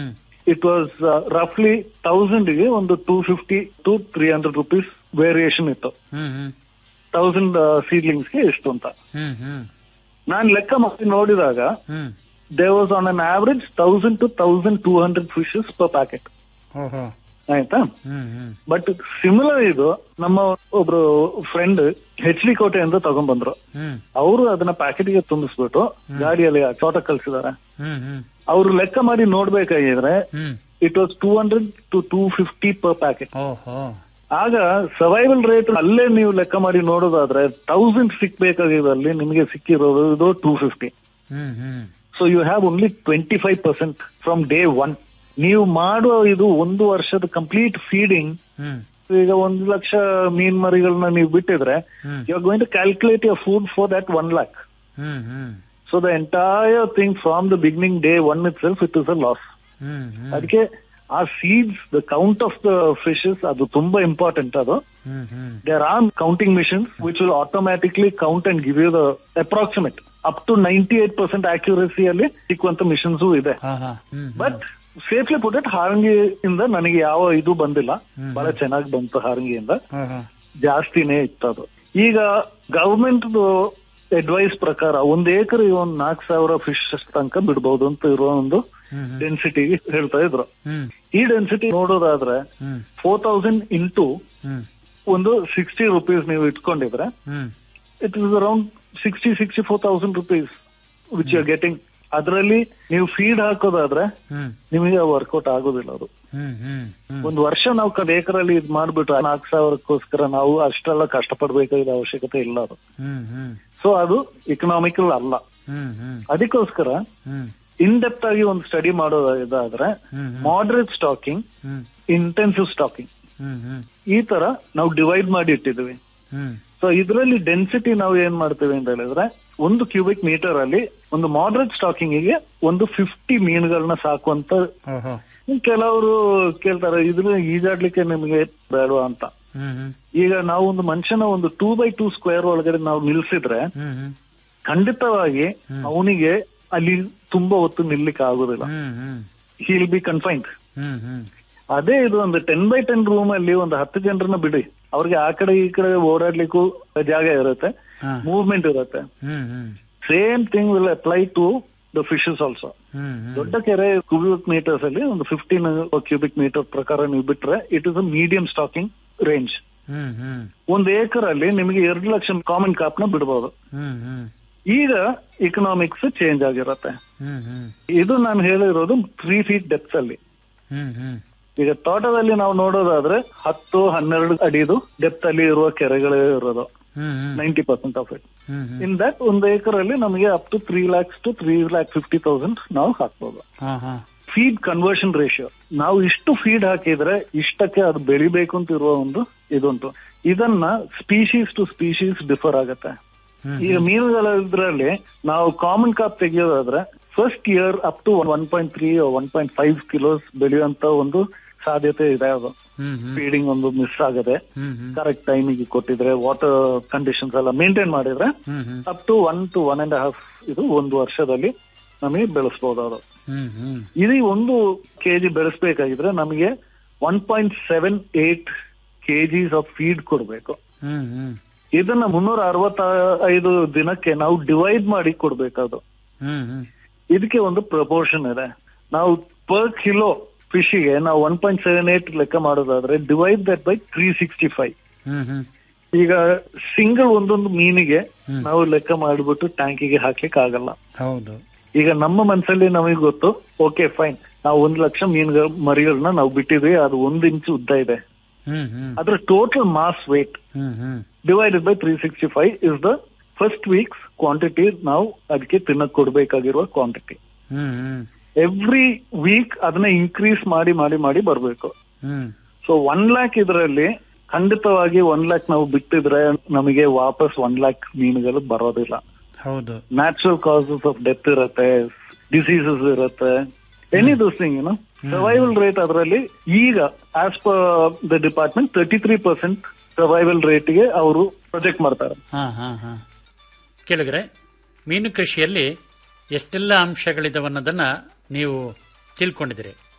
ಇಟ್ ವಾಸ್ ರಫ್ಲಿ ತೌಸಂಡ್ ಗೆ ಒಂದು two fifty to three hundred rupees variation ಇತ್ತು ಹ್ಮ್ ಹ್ಮ್ ತೌಸಂಡ್ ಸೀಡ್ಲಿಂಗ್ಸ್ ಗೆ ಎಷ್ಟು ಅಂತ ಹ್ಮ್ ಹ್ಮ್ ನಾನು ಲೆಕ್ಕ ಮಾಡಿ ನೋಡಿದಾಗ hmm they was on an average thousand to thousand two hundred fishes per packet ಓಹೋ ಆಯ್ತಾ ಹ್ಮ್ ಹ್ಮ್ ಬಟ್ ಸಿಮಿಲರ್ ಇದು ನಮ್ಮ ಒಬ್ರು ಫ್ರೆಂಡ್ ಹೆಚ್ ಡಿ ಕೋಟೆಯಿಂದ ತಗೊಂಡ್ಬಂದ್ರು ಹ್ಮ್ ಅವರು ಅದನ್ನ ಪ್ಯಾಕೆಟ್ ಗೆ ತುಂಬಿಸ್ಬಿಟ್ಟು ಗಾಡಿಯಲ್ಲಿ ಚೋಟ ಕಳ್ಸಿದಾರೆ ಹ್ಮ್ ಹ್ಮ್ ಅವ್ರು ಲೆಕ್ಕ ಮಾಡಿ ನೋಡ್ಬೇಕಾಗಿದ್ರೆ hmm it was two hundred to two fifty per packet ಓಹೋ ಆಗ ಸರ್ವೈವಲ್ ರೇಟ್ ಅಲ್ಲೇ ನೀವು ಲೆಕ್ಕ ಮಾಡಿ ನೋಡೋದಾದ್ರೆ ತೌಸಂಡ್ ಸಿಕ್ಬೇಕಾಗಿದ್ದಲ್ಲಿ ನಿಮಗೆ ಸಿಕ್ಕಿರೋದು two fifty hmm hmm so you have only twenty five percent from day one ನೀವು ಮಾಡುವ ಇದು ಒಂದು ವರ್ಷದ ಕಂಪ್ಲೀಟ್ ಫೀಡಿಂಗ್ ಹ್ಮ್ ಈಗ ಒಂದು ಲಕ್ಷ ಮೀನ್ ಮರಿಗಳನ್ನ ನೀವು ಬಿಟ್ಟಿದ್ರೆ hmm. You are going to calculate your food for that one lakh hmm hmm so the entire thing from the beginning day one itself it is a loss hmm hmm ಅದಕ್ಕೆ ಆ seeds the count of the fishes ಅದು ತುಂಬಾ important ಅದು ಹ್ಮ್ hmm there are counting machines which will automatically count and give you the approximate up to ninety eight percent ಆಕ್ಯುರಸಿಯಲ್ಲಿ ಸಿಕ್ಕುವಂತ missions ಇದೆ ಹಾ ಹಾ hmm but safely put it ಹಾರಂಗಿಯಿಂದ ನನಗೆ ಯಾವ ಇದು ಬಂದಿಲ್ಲ ಬಹಳ ಚೆನ್ನಾಗಿ ಬಂತು ಹಾರಂಗಿಯಿಂದ ಹಾ ಹಾ ಜಾಸ್ತಿನೇ ಇತ್ತು ಅದು ಈಗ ಗವರ್ಮೆಂಟ್ ಅಡ್ವೈಸ್ ಪ್ರಕಾರ ಒಂದ್ ಏಕರ್ ಒಂದ್ ನಾಲ್ಕು ಸಾವಿರ ಫಿಶ್ ತನಕ ಬಿಡಬಹುದು ಅಂತ ಇರೋ ಒಂದು ಹ್ಮ್ ಹ್ಮ್ ಡೆನ್ಸಿಟಿ ಹೇಳ್ತಾ ಇದ್ರು ಹ್ಮ್ ಈ ಡೆನ್ಸಿಟಿ ನೋಡೋದಾದ್ರೆ hmm four thousand into hmm ಒಂದು ಸಿಕ್ಸ್ಟಿ ರುಪೀಸ್ ನೀವು ಇಟ್ಕೊಂಡಿದ್ರೆ hmm it is around sixty sixty four thousand rupees which you getting ಅದರಲ್ಲಿ ನೀವು ಫೀಡ್ ಹಾಕೋದಾದ್ರೆ ಹ್ಮ್ ನಿಮಗೆ ವರ್ಕೌಟ್ ಆಗೋದಿಲ್ಲ ಅದು ಹ್ಮ್ ಹ್ಮ್ ಹ್ಮ್ ಒಂದು ವರ್ಷ ನಾವು ಏಕರಲ್ಲಿ ಇದ್ ಮಾಡ್ಬಿಟ್ಟು ನಾಲ್ಕು ಸಾವಿರಕ್ಕೋಸ್ಕರ ನಾವು ಅಷ್ಟೆಲ್ಲ ಕಷ್ಟಪಡ್ಬೇಕಾದ ಅವಶ್ಯಕತೆ ಇಲ್ಲ ಅದು ಹ್ಮ್ ಹ್ಮ್ ಸೊ ಅದು ಇಕನಾಮಿಕಲ್ ಅಲ್ಲ ಹ್ಮ್ ಹ್ಮ್ ಅದಕ್ಕೋಸ್ಕರ ಹ್ಮ್ ಇನ್ ಡೆಪ್ತ್ ಆಗಿ ಒಂದು ಸ್ಟಡಿ ಮಾಡೋದಾದ್ರೆ hmm moderate stocking hmm intensive stocking hmm ಹ್ಮ್ ಈ ತರ ನಾವು ಡಿವೈಡ್ ಮಾಡಿ ಇಟ್ಟಿದ್ವಿ ಹ್ಮ್ ಸೊ ಇದರಲ್ಲಿ ಡೆನ್ಸಿಟಿ ನಾವು ಏನ್ ಮಾಡ್ತೇವೆ ಅಂತ ಹೇಳಿದ್ರೆ ಒಂದು ಕ್ಯೂಬಿಕ್ ಮೀಟರ್ ಅಲ್ಲಿ ಒಂದು ಮಾಡ್ರೇಟ್ ಸ್ಟಾಕಿಂಗ್ ಗೆ ಒಂದು ಫಿಫ್ಟಿ ಮೀನುಗಳನ್ನ ಸಾಕುವಂತ ಓಹೋ ಕೆಲವರು ಕೇಳ್ತಾರೆ ಇದ್ರ ಈಜಾಡ್ಲಿಕ್ಕೆ ನಿಮಗೆ ಬೇಡವಾ ಅಂತ ಹ್ಮ್ ಹ್ಮ್ ಈಗ ನಾವು ಒಂದು ಮನುಷ್ಯನ ಒಂದು ಟೂ ಬೈ ಟೂ ಸ್ಕ್ವೇರ್ ಒಳಗಡೆ ನಾವು ನಿಲ್ಸಿದ್ರೆ ಹ್ಮ್ ಹ್ಮ್ ಖಂಡಿತವಾಗಿ ಅವನಿಗೆ ಅಲ್ಲಿ ತುಂಬಾ ಹೊತ್ತು ನಿಲ್ಲಿಕ್ಕೆ ಆಗುದಿಲ್ಲ hmm hmm he'll be confined hmm ಹ್ಮ್ ಅದೇ ಇದು ಒಂದು ಟೆನ್ ಬೈ ಟೆನ್ ರೂಮ್ ಅಲ್ಲಿ ಒಂದು ಹತ್ತು ಜನರನ್ನ ಬಿಡಿ ಅವ್ರಿಗೆ ಆ ಕಡೆ ಈ ಕಡೆ ಓಡಾಡ್ಲಿಕ್ಕೂ ಜಾಗ ಇರುತ್ತೆ ಹಾ. ಮೂವ್ಮೆಂಟ್ ಇರುತ್ತೆ hmm hmm same thing will apply to the fishes also hmm hmm ದೊಡ್ಡ ಕೆರೆ ಕ್ಯೂಬಿಕ್ ಮೀಟರ್ಸ್ ಅಲ್ಲಿ ಒಂದು ಫಿಫ್ಟೀನ್ ಕ್ಯೂಬಿಕ್ ಮೀಟರ್ ಪ್ರಕಾರ ನೀವು ಬಿಟ್ರೆ it is a medium stocking range hmm hmm ಒಂದು ಏಕರ್ ಅಲ್ಲಿ ನಿಮಗೆ ಎರಡು ಲಕ್ಷ ಕಾಮನ್ ಕಾಪ್ ನ ಬಿಡಬಹುದು ಹ್ಮ್ ಹ್ಮ್ ಈಗ ಇಕನಾಮಿಕ್ಸ್ ಚೇಂಜ್ ಆಗಿರುತ್ತೆ ಹ್ಮ್ ಹ್ಮ್ ಇದು ನಾನು ಹೇಳಿರೋದು ತ್ರೀ ಫೀಟ್ ಡೆಪ್ಸ್ ಅಲ್ಲಿ ಹ್ಮ್ ಹ್ಮ್ ಈಗ ತೋಟದಲ್ಲಿ ನಾವು ನೋಡೋದಾದ್ರೆ ಹತ್ತು ಹನ್ನೆರಡು ಅಡಿದು ಡೆಪ್ತ್ ಅಲ್ಲಿ ಇರುವ ಕೆರೆಗಳೇ ಇರೋದು hmm hmm ninety percent of it hmm hmm in that ಒಂದು ಏಕರ್ ಅಲ್ಲಿ ನಮಗೆ up to three lakhs to three lakh fifty thousand ನಾವು ಹಾಕ್ಬೋದು ಹಾ ಹಾ ಫೀಡ್ ಕನ್ವರ್ಷನ್ ರೇಷಿಯೋ ನಾವು ಇಷ್ಟು ಫೀಡ್ ಹಾಕಿದ್ರೆ ಇಷ್ಟಕ್ಕೆ ಅದು ಬೆಳಿಬೇಕು ಅಂತ ಇರುವ ಒಂದು ಇದುಂಟು ಇದನ್ನ ಸ್ಪೀಶೀಸ್ ಟು ಸ್ಪೀಶೀಸ್ ಡಿಫರ್ ಆಗತ್ತೆ ಹ್ಮ್ ಈಗ ಮೀನುಗಳದ್ರಲ್ಲಿ ನಾವು ಕಾಮನ್ ಕಾಪ್ ತೆಗೆಯೋದಾದ್ರೆ first year up to one point three one point five kilos ಬೆಳೆಯುವಂತ ಒಂದು ಸಾಧ್ಯತೆ ಇದೆ ಅದು ಹ್ಮ್ ಹ್ಮ್ ಫೀಡಿಂಗ್ ಒಂದು ಮಿಸ್ ಆಗದೆ ಹ್ಮ್ ಹ್ಮ್ ಕರೆಕ್ಟ್ ಟೈಮಿಗೆ ಕೊಟ್ಟಿದ್ರೆ ವಾಟರ್ ಕಂಡೀಷನ್ಸ್ ಎಲ್ಲ ಮೇಂಟೈನ್ ಮಾಡಿದ್ರೆ hmm hmm up to one to one and half ಇದು ಒಂದು ವರ್ಷದಲ್ಲಿ ನಮಗೆ ಬೆಳೆಸಬಹುದು ಅದು ಹ್ಮ್ ಹ್ಮ್ ಇದು ಒಂದು ಕೆಜಿ ಬೆಳೆಸಬೇಕಾಗಿದ್ರೆ ನಮಗೆ one point seven eight KGs of feed ಕೊಡಬೇಕು ಹ್ಮ್ ಹ್ಮ್ ಇದನ್ನ ಮುನ್ನೂರ ಅರವತ್ತೈದು ದಿನಕ್ಕೆ ನಾವು ಡಿವೈಡ್ ಮಾಡಿ ಕೊಡ್ಬೇಕದು ಹ್ಮ್ ಹ್ಮ್ ಇದಕ್ಕೆ ಒಂದು ಪ್ರಪೋರ್ಷನ್ ಇದೆ ನಾವು ಪರ್ ಕಿಲೋ ಫಿಶಿಗೆ ನಾವು ಒನ್ ಪಾಯಿಂಟ್ ಸೆವೆನ್ ಏಟ್ ಲೆಕ್ಕ ಮಾಡೋದಾದ್ರೆ divide that by three sixty five hmm hmm ಈಗ ಸಿಂಗಲ್ ಒಂದೊಂದು ಮೀನಿಗೆ ನಾವು ಲೆಕ್ಕ ಮಾಡಿಬಿಟ್ಟು ಟ್ಯಾಂಕಿಗೆ ಹಾಕ್ಲಿಕ್ಕೆ ಆಗಲ್ಲ ಹೌದು ಈಗ ನಮ್ಮ ಮನಸ್ಸಲ್ಲಿ ನಮಗೆ ಗೊತ್ತು ಓಕೆ ಫೈನ್ ನಾವು ಒಂದ್ ಲಕ್ಷ ಮೀನುಗಳ ಮರಿಗಳನ್ನ ನಾವು ಬಿಟ್ಟಿದ್ವಿ ಅದು ಒಂದ್ ಇಂಚು ಉದ್ದ ಇದೆ ಹ್ಮ್ ಹ್ಮ್ ಅದ್ರ total mass weight hmm hmm divided by three sixty five is the first weeks quantity ನಾವು ಅದಕ್ಕೆ ತಿನ್ನಕ್ ಕೊಡ್ಬೇಕಾಗಿರುವ quantity hmm hmm every week ಅದನ್ನ ಇನ್ಕ್ರೀಸ್ ಮಾಡಿ ಮಾಡಿ ಮಾಡಿ ಬರ್ಬೇಕು ಹ್ಮ್ ಸೊ ಒನ್ ಲ್ಯಾಕ್ ಇದರಲ್ಲಿ ಖಂಡಿತವಾಗಿ ಒನ್ ಲ್ಯಾಕ್ ನಾವು ಬಿಟ್ಟಿದ್ರೆ ನಮಗೆ ವಾಪಸ್ ಒನ್ ಲ್ಯಾಕ್ ಮೀನುಗಳು ಬರೋದಿಲ್ಲ ಹೌದು ನ್ಯಾಚುರಲ್ ಕಾಸಸ್ ಆಫ್ ಡೆತ್ ಇರುತ್ತೆ ಡಿಸೀಸಸ್ ಇರುತ್ತೆ any those thing you know survival rate ಅದರಲ್ಲಿ ಈಗ as per the department thirty three percent survival ರೇಟ್ಗೆ ಅವರು ಪ್ರೊಜೆಕ್ಟ್ ಮಾಡ್ತಾರೆ ಹಾ ಹಾ ಹಾ ಕೇಳಿದ್ರೆ ಮೀನು ಕೃಷಿಯಲ್ಲಿ ಎಷ್ಟೆಲ್ಲ ಅಂಶಗಳಿದಾವನ್ನೋದನ್ನ ನೀವು ತಿಳ್ಕೊಂಡಿದ್ದೀರಿ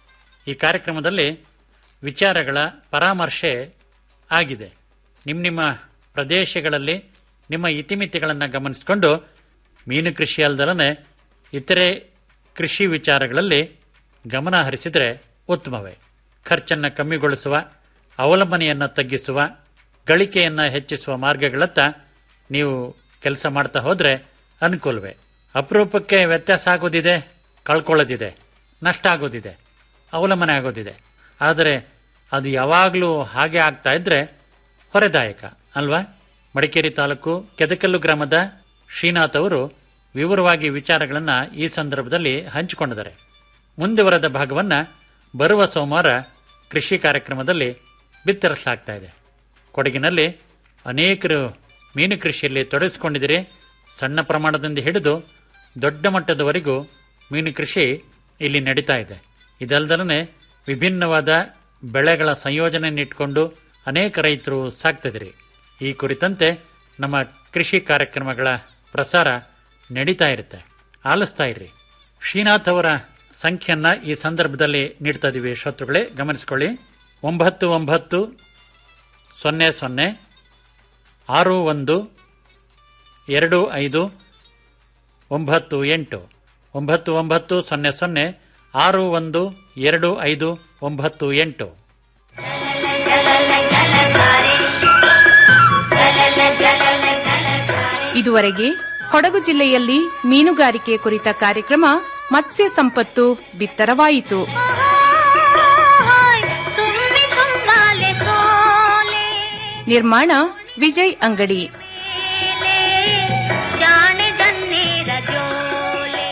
ಈ ಕಾರ್ಯಕ್ರಮದಲ್ಲಿ ವಿಚಾರಗಳ ಪರಾಮರ್ಶೆ ಆಗಿದೆ ನಿಮ್ಮ ನಿಮ್ಮ ಪ್ರದೇಶಗಳಲ್ಲಿ ನಿಮ್ಮ ಇತಿಮಿತಿಗಳನ್ನು ಗಮನಿಸಿಕೊಂಡು ಮೀನು ಕೃಷಿ ಅಲ್ಲದಲನೆ ಇತರೆ ಕೃಷಿ ವಿಚಾರಗಳಲ್ಲಿ ಗಮನ ಹರಿಸಿದರೆ ಉತ್ತಮವೇ ಖರ್ಚನ್ನು ಕಮ್ಮಿಗೊಳಿಸುವ ಅವಲಂಬನೆಯನ್ನು ತಗ್ಗಿಸುವ ಗಳಿಕೆಯನ್ನು ಹೆಚ್ಚಿಸುವ ಮಾರ್ಗಗಳತ್ತ ನೀವು ಕೆಲಸ ಮಾಡ್ತಾ ಹೋದ್ರೆ ಅನುಕೂಲವೇ ಅಪರೂಪಕ್ಕೆ ವ್ಯತ್ಯಾಸ ಆಗೋದಿದೆ ಕಳ್ಕೊಳ್ಳೋದಿದೆ ನಷ್ಟ ಆಗೋದಿದೆ ಅವಲಂಬನೆ ಆಗೋದಿದೆ ಆದರೆ ಅದು ಯಾವಾಗಲೂ ಹಾಗೆ ಆಗ್ತಾ ಇದ್ರೆ ಹೊರೆದಾಯಕ ಅಲ್ವಾ ಮಡಿಕೇರಿ ತಾಲೂಕು ಕೆದಕಲ್ಲು ಗ್ರಾಮದ ಶ್ರೀನಾಥ್ ಅವರು ವಿವರವಾಗಿ ವಿಚಾರಗಳನ್ನು ಈ ಸಂದರ್ಭದಲ್ಲಿ ಹಂಚಿಕೊಂಡಿದ್ದಾರೆ ಮುಂದುವರೆದ ಭಾಗವನ್ನ ಬರುವ ಸೋಮವಾರ ಕೃಷಿ ಕಾರ್ಯಕ್ರಮದಲ್ಲಿ ಬಿತ್ತರಿಸಲಾಗ್ತಾ ಇದೆ ಕೊಡಗಿನಲ್ಲಿ ಅನೇಕರು ಮೀನು ಕೃಷಿಯಲ್ಲಿ ತೊಡಗಿಸಿಕೊಂಡಿದ್ದೀರಿ ಸಣ್ಣ ಪ್ರಮಾಣದಿಂದ ಹಿಡಿದು ದೊಡ್ಡ ಮಟ್ಟದವರೆಗೂ ಮೀನು ಕೃಷಿ ಇಲ್ಲಿ ನಡೀತಾ ಇದೆ ಇದಲ್ಲದಲೇ ವಿಭಿನ್ನವಾದ ಬೆಳೆಗಳ ಸಂಯೋಜನೆಯನ್ನಿಟ್ಕೊಂಡು ಅನೇಕ ರೈತರು ಸಾಕ್ತಿದ್ದೀರಿ ಈ ಕುರಿತಂತೆ ನಮ್ಮ ಕೃಷಿ ಕಾರ್ಯಕ್ರಮಗಳ ಪ್ರಸಾರ ನಡೀತಾ ಇರುತ್ತೆ ಆಲಿಸ್ತಾ ಇರ್ರಿ ಶ್ರೀನಾಥ್ ಅವರ ಸಂಖ್ಯೆಯನ್ನ ಈ ಸಂದರ್ಭದಲ್ಲಿ ನೀಡ್ತಾ ಇದೀವಿ ಶ್ರೋತೃಗಳೇ ಗಮನಿಸಿಕೊಳ್ಳಿ ಒಂಬತ್ತು ಒಂಬತ್ತು ಸೊನ್ನೆ ಸೊನ್ನೆ ಆರು ಒಂದು ಎರಡು ಐದು ಒಂಬತ್ತು ಎಂಟು ಒಂಬತ್ತು ಒಂಬತ್ತು ಸೊನ್ನೆ ಸೊನ್ನೆ ಆರು ಒಂದು ಎರಡು ಐದು ಒಂಬತ್ತು ಎಂಟು ಇದುವರೆಗೆ ಕೊಡಗು ಜಿಲ್ಲೆಯಲ್ಲಿ ಮೀನುಗಾರಿಕೆ ಕುರಿತ ಕಾರ್ಯಕ್ರಮ ಮತ್ಸ್ಯ ಸಂಪತ್ತು ಬಿತ್ತರವಾಯಿತು ತುಂಬಿ ತುಂಬಾಲೆ ಸೋಲೆ ನಿರ್ಮಾಣ ವಿಜಯ್ ಅಂಗಡಿ ಜಾಣೆ ಗನ್ನೇರ ಜೋಲೆ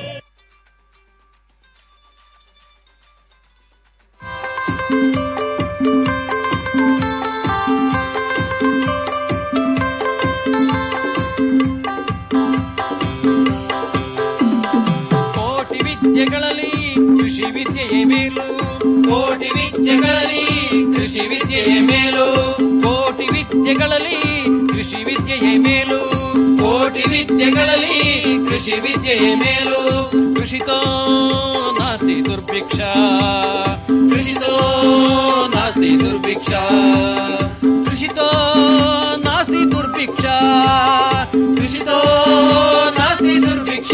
ಕೋಟಿ ವಿದ್ಯೆಗಳಲ್ಲಿ ಕೃಷಿ ವಿದ್ಯೆಯೇ ಮೇಲು ಕೋಟಿ ವಿದ್ಯೆಗಳಲ್ಲಿ ಕೃಷಿ ವಿದ್ಯೆಯೇ ಮೇಲು ಕೋಟಿ ವಿದ್ಯೆಗಳಲ್ಲಿ ಕೃಷಿ ವಿದ್ಯೆಯೇ ಮೇಲು ಕೋಟಿ ವಿದ್ಯೆಗಳಲ್ಲಿ ಕೃಷಿ ವಿದ್ಯೆಯೇ ಮೇಲು ಕೃಷಿತೋ ನಾಸ್ತಿ ದುರ್ಭಿಕ್ಷ ಕೃಷಿತೋ ನಾಸ್ತಿ ದುರ್ಭಿಕ್ಷ ಕೃಷಿತೋ ನಾಸ್ತಿ ದುರ್ಭಿಕ್ಷ ಕೃಷಿತೋ ನಾಸ್ತಿ ದುರ್ಭಿಕ್ಷ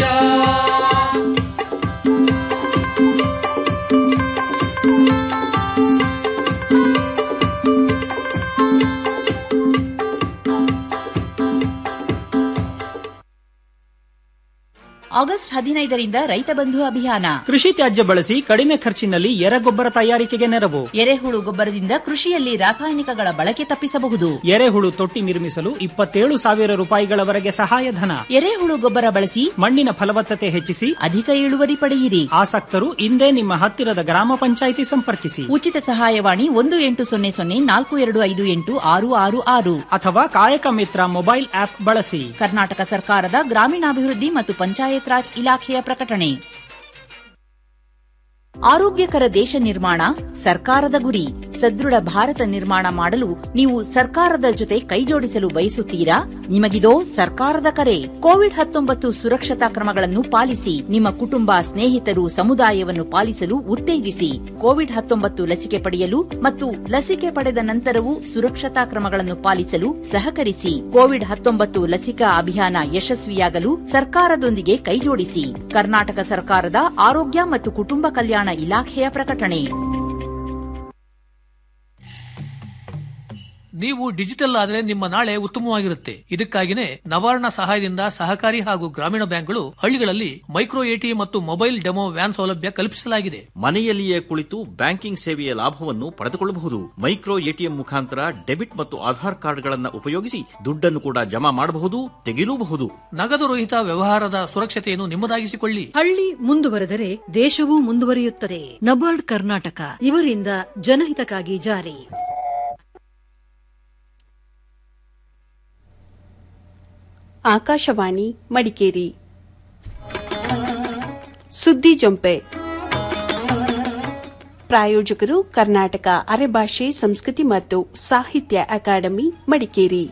ಆಗಸ್ಟ್ ಹದಿನೈದರಿಂದ ರೈತ ಬಂಧು ಅಭಿಯಾನ ಕೃಷಿ ತ್ಯಾಜ್ಯ ಬಳಸಿ ಕಡಿಮೆ ಖರ್ಚಿನಲ್ಲಿ ಎರೆಗೊಬ್ಬರ ತಯಾರಿಕೆಗೆ ನೆರವು ಎರೆಹುಳು ಗೊಬ್ಬರದಿಂದ ಕೃಷಿಯಲ್ಲಿ ರಾಸಾಯನಿಕಗಳ ಬಳಕೆ ತಪ್ಪಿಸಬಹುದು ಎರೆಹುಳು ತೊಟ್ಟಿ ನಿರ್ಮಿಸಲು ಇಪ್ಪತ್ತೇಳು ಸಾವಿರ ರೂಪಾಯಿಗಳವರೆಗೆ ಸಹಾಯಧನ ಎರೆಹುಳು ಗೊಬ್ಬರ ಬಳಸಿ ಮಣ್ಣಿನ ಫಲವತ್ತತೆ ಹೆಚ್ಚಿಸಿ ಅಧಿಕ ಇಳುವರಿ ಪಡೆಯಿರಿ ಆಸಕ್ತರು ಇಂದೇ ನಿಮ್ಮ ಹತ್ತಿರದ ಗ್ರಾಮ ಪಂಚಾಯಿತಿ ಸಂಪರ್ಕಿಸಿ ಉಚಿತ ಸಹಾಯವಾಣಿ ಒಂದು ಎಂಟು ಸೊನ್ನೆ ಸೊನ್ನೆ ನಾಲ್ಕು ಎರಡು ಐದು ಎಂಟು ಆರು ಆರು ಆರು ಅಥವಾ ಕಾಯಕ ಮಿತ್ರ ಮೊಬೈಲ್ ಆಪ್ ಬಳಸಿ ಕರ್ನಾಟಕ ಸರ್ಕಾರದ ಗ್ರಾಮೀಣಾಭಿವೃದ್ಧಿ ಮತ್ತು ಪಂಚಾಯತ್ ರಾಜ್ ಇಲಾಖೆಯ ಪ್ರಕಟಣೆ ಆರೋಗ್ಯಕರ ದೇಶ ನಿರ್ಮಾಣ ಸರ್ಕಾರದ ಗುರಿ ಸದೃಢ ಭಾರತ ನಿರ್ಮಾಣ ಮಾಡಲು ನೀವು ಸರ್ಕಾರದ ಜೊತೆ ಕೈಜೋಡಿಸಲು ಬಯಸುತ್ತೀರಾ ನಿಮಗಿದೋ ಸರ್ಕಾರದ ಕರೆ ಕೋವಿಡ್ ಹತ್ತೊಂಬತ್ತು ಸುರಕ್ಷತಾ ಕ್ರಮಗಳನ್ನು ಪಾಲಿಸಿ ನಿಮ್ಮ ಕುಟುಂಬ ಸ್ನೇಹಿತರು ಸಮುದಾಯವನ್ನು ಪಾಲಿಸಲು ಉತ್ತೇಜಿಸಿ ಕೋವಿಡ್ ಹತ್ತೊಂಬತ್ತು ಲಸಿಕೆ ಪಡೆಯಲು ಮತ್ತು ಲಸಿಕೆ ಪಡೆದ ನಂತರವೂ ಸುರಕ್ಷತಾ ಕ್ರಮಗಳನ್ನು ಪಾಲಿಸಲು ಸಹಕರಿಸಿ ಕೋವಿಡ್ ಹತ್ತೊಂಬತ್ತು ಲಸಿಕಾ ಅಭಿಯಾನ ಯಶಸ್ವಿಯಾಗಲು ಸರ್ಕಾರದೊಂದಿಗೆ ಕೈಜೋಡಿಸಿ ಕರ್ನಾಟಕ ಸರ್ಕಾರದ ಆರೋಗ್ಯ ಮತ್ತು ಕುಟುಂಬ ಕಲ್ಯಾಣ ಇಲಾಖೆಯ ಪ್ರಕಟಣೆ ನೀವು ಡಿಜಿಟಲ್ ಆದರೆ ನಿಮ್ಮ ನಾಳೆ ಉತ್ತಮವಾಗಿರುತ್ತೆ ಇದಕ್ಕಾಗಿನೇ ನವಾರ್ಣ ಸಹಾಯದಿಂದ ಸಹಕಾರಿ ಹಾಗೂ ಗ್ರಾಮೀಣ ಬ್ಯಾಂಕ್ಗಳು ಹಳ್ಳಿಗಳಲ್ಲಿ ಮೈಕ್ರೋ ಎಟಿ ಮತ್ತು ಮೊಬೈಲ್ ಡೆಮೋ ವ್ಯಾನ್ ಸೌಲಭ್ಯ ಕಲ್ಪಿಸಲಾಗಿದೆ ಮನೆಯಲ್ಲಿಯೇ ಕುಳಿತು ಬ್ಯಾಂಕಿಂಗ್ ಸೇವೆಯ ಲಾಭವನ್ನು ಪಡೆದುಕೊಳ್ಳಬಹುದು ಮೈಕ್ರೋ ಎಟಿಎಂ ಮುಖಾಂತರ ಡೆಬಿಟ್ ಮತ್ತು ಆಧಾರ್ ಕಾರ್ಡ್ಗಳನ್ನು ಉಪಯೋಗಿಸಿ ದುಡ್ಡನ್ನು ಕೂಡ ಜಮಾ ಮಾಡಬಹುದು ತೆಗೆಯಲೂಬಹುದು ನಗದು ರಹಿತ ವ್ಯವಹಾರದ ಸುರಕ್ಷತೆಯನ್ನು ನಿಮ್ಮದಾಗಿಸಿಕೊಳ್ಳಿ ಹಳ್ಳಿ ಮುಂದುವರೆದರೆ ದೇಶವೂ ಮುಂದುವರಿಯುತ್ತದೆ ನಬಾರ್ಡ್ ಕರ್ನಾಟಕ ಇವರಿಂದ ಜನಹಿತಕ್ಕಾಗಿ ಜಾರಿ ಆಕಾಶವಾಣಿ ಮಡಿಕೇರಿ ಸುದ್ದಿ ಜೊಂಪೆ ಪ್ರಾಯೋಜಕರು ಕರ್ನಾಟಕ ಅರೆಭಾಷೆ ಸಂಸ್ಕೃತಿ ಮತ್ತು ಸಾಹಿತ್ಯ ಅಕಾಡೆಮಿ ಮಡಿಕೇರಿ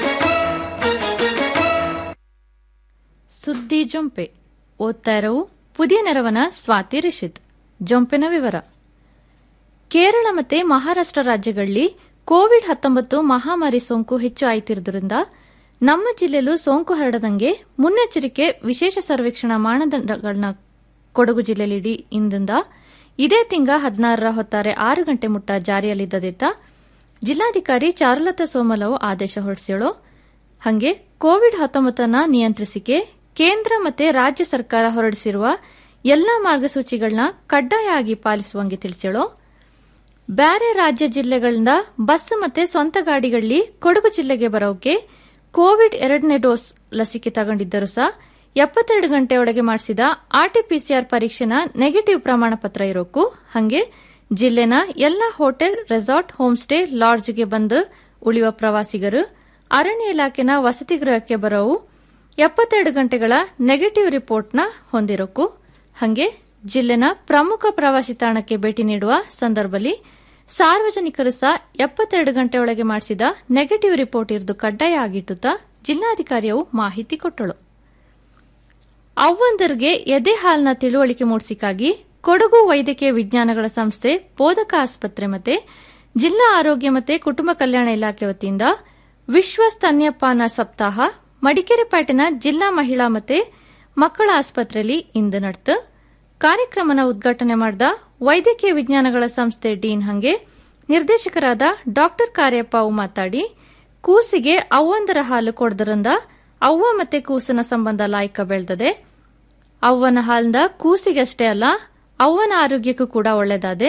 ಸುದ್ದಿ ಜೊಂಪೆ ಓದ್ತಾ ಇರೋವು ಪುದಿಯ ನೆರವನ ಸ್ವಾತಿ ರಿಷಿತ್ ಜೊಂಪಿನ ವಿವರ ಕೇರಳ ಮತ್ತೆ ಮಹಾರಾಷ್ಟ್ರ ರಾಜ್ಯಗಳಲ್ಲಿ ಕೋವಿಡ್ ಹತ್ತೊಂಬತ್ತು ಮಹಾಮಾರಿ ಸೋಂಕು ಹೆಚ್ಚು ಆಯ್ತಿರುವುದರಿಂದ ನಮ್ಮ ಜಿಲ್ಲೆಯಲ್ಲೂ ಸೋಂಕು ಹರಡದಂಗೆ ಮುನ್ನೆಚ್ಚರಿಕೆ ವಿಶೇಷ ಸರ್ವೇಕ್ಷಣಾ ಮಾನದಂಡಗಳನ್ನ ಕೊಡಗು ಜಿಲ್ಲೆಯಲ್ಲಿ ಇಂದಿಂದ ಇದೇ ತಿಂಗ ಹದಿನಾರರ ಹೊತ್ತಾರೆ ಆರು ಗಂಟೆ ಮುಟ್ಟ ಜಾರಿಯಲ್ಲಿದ್ದದಿತ್ತ ಜಿಲ್ಲಾಧಿಕಾರಿ ಚಾರುಲತಾ ಸೋಮಲವು ಆದೇಶ ಹೊರಡಿಸ್ಯಾಳು ಹಂಗೆ ಕೋವಿಡ್ ಹತ್ತೊಂಬತ್ತನ್ನ ನಿಯಂತ್ರಿಸಿಕೆ ಕೇಂದ್ರ ಮತ್ತೆ ರಾಜ್ಯ ಸರ್ಕಾರ ಹೊರಡಿಸಿರುವ ಎಲ್ಲಾ ಮಾರ್ಗಸೂಚಿಗಳನ್ನ ಕಡ್ಡಾಯ ಆಗಿ ಪಾಲಿಸುವಂಗೆ ತಿಳಿಸ್ಯಾಳು ಬ್ಯಾರೆ ರಾಜ್ಯ ಜಿಲ್ಲೆಗಳಿಂದ ಬಸ್ ಮತ್ತೆ ಸ್ವಂತ ಗಾಡಿಗಳಲ್ಲಿ ಕೊಡಗು ಜಿಲ್ಲೆಗೆ ಬರೋಕೆ ಕೋವಿಡ್ ಎರಡನೇ ಡೋಸ್ ಲಸಿಕೆ ತಗೊಂಡಿದ್ದರೂ ಸಹ ಎಪ್ಪತ್ತೆರಡು ಗಂಟೆಯೊಳಗೆ ಮಾಡಿಸಿದ ಆರ್ಟಿಪಿಸಿಆರ್ ಪರೀಕ್ಷೆನ ನೆಗೆಟಿವ್ ಪ್ರಮಾಣ ಪತ್ರ ಇರೋಕು ಹಂಗೆ ಜಿಲ್ಲೆನ ಎಲ್ಲ ಹೋಟೆಲ್ ರೆಸಾರ್ಟ್ ಹೋಮ್ ಸ್ಟೇ ಲಾಡ್ಜ್ಗೆ ಬಂದು ಉಳಿಯುವ ಪ್ರವಾಸಿಗರು ಅರಣ್ಯ ಇಲಾಖೆನ ವಸತಿ ಗೃಹಕ್ಕೆ ಬರೋವು ಎಪ್ಪತ್ತೆರಡು ಗಂಟೆಗಳ ನೆಗೆಟಿವ್ ರಿಪೋರ್ಟ್ನ ಹೊಂದಿರೋಕು ಹಂಗೆ ಜಿಲ್ಲೆನ ಪ್ರಮುಖ ಪ್ರವಾಸಿ ತಾಣಕ್ಕೆ ಭೇಟಿ ನೀಡುವ ಸಂದರ್ಭದಲ್ಲಿ ಸಾರ್ವಜನಿಕರು ಸಹ ಎಪ್ಪತ್ತೆರಡು ಗಂಟೆಯೊಳಗೆ ಮಾಡಿಸಿದ ನೆಗೆಟಿವ್ ರಿಪೋರ್ಟ್ ಇರುವುದು ಕಡ್ಡಾಯ ಆಗಿಟ್ಟುತ್ತಾ ಜಿಲ್ಲಾಧಿಕಾರಿಯು ಮಾಹಿತಿ ಕೊಟ್ಟಳು ಅವ್ವಂದರಿಗೆ ಎದೆ ಹಾಲಿನ ತಿಳುವಳಿಕೆ ಮೂಡಿಸಿಕಾಗಿ ಕೊಡಗು ವೈದ್ಯಕೀಯ ವಿಜ್ಞಾನಗಳ ಸಂಸ್ಥೆ ಬೋಧಕ ಆಸ್ಪತ್ರೆ ಮತ್ತೆ ಜಿಲ್ಲಾ ಆರೋಗ್ಯ ಮತ್ತು ಕುಟುಂಬ ಕಲ್ಯಾಣ ಇಲಾಖೆ ವತಿಯಿಂದ ವಿಶ್ವ ಸ್ತನ್ಯಪಾನ ಸಪ್ತಾಹ ಮಡಿಕೇರಿ ಪೇಟೆನ ಜಿಲ್ಲಾ ಮಹಿಳಾ ಮತ್ತು ಮಕ್ಕಳ ಆಸ್ಪತ್ರೆಯಲ್ಲಿ ಇಂದು ನಡೆತು ಕಾರ್ಯಕ್ರಮನ ಉದ್ಘಾಟನೆ ಮಾಡಿದ ವೈದ್ಯಕೀಯ ವಿಜ್ಞಾನಗಳ ಸಂಸ್ಥೆ ಡೀನ್ ಹಂಗೆ ನಿರ್ದೇಶಕರಾದ ಡಾಕ್ಟರ್ ಕಾರ್ಯಪ್ಪ ಅವು ಮಾತಾಡಿ ಕೂಸಿಗೆ ಅವ್ವಂದರ ಹಾಲು ಕೊಡದ್ರಿಂದ ಅವ್ವ ಮತ್ತೆ ಕೂಸಿನ ಸಂಬಂಧ ಲಾಯ್ಕ ಬೆಳೆದದೆ ಅವ್ವನ ಹಾಲಿಂದ ಕೂಸಿಗಷ್ಟೇ ಅಲ್ಲ ಅವ್ವನ ಆರೋಗ್ಯಕ್ಕೂ ಕೂಡ ಒಳ್ಳೆದಾದೆ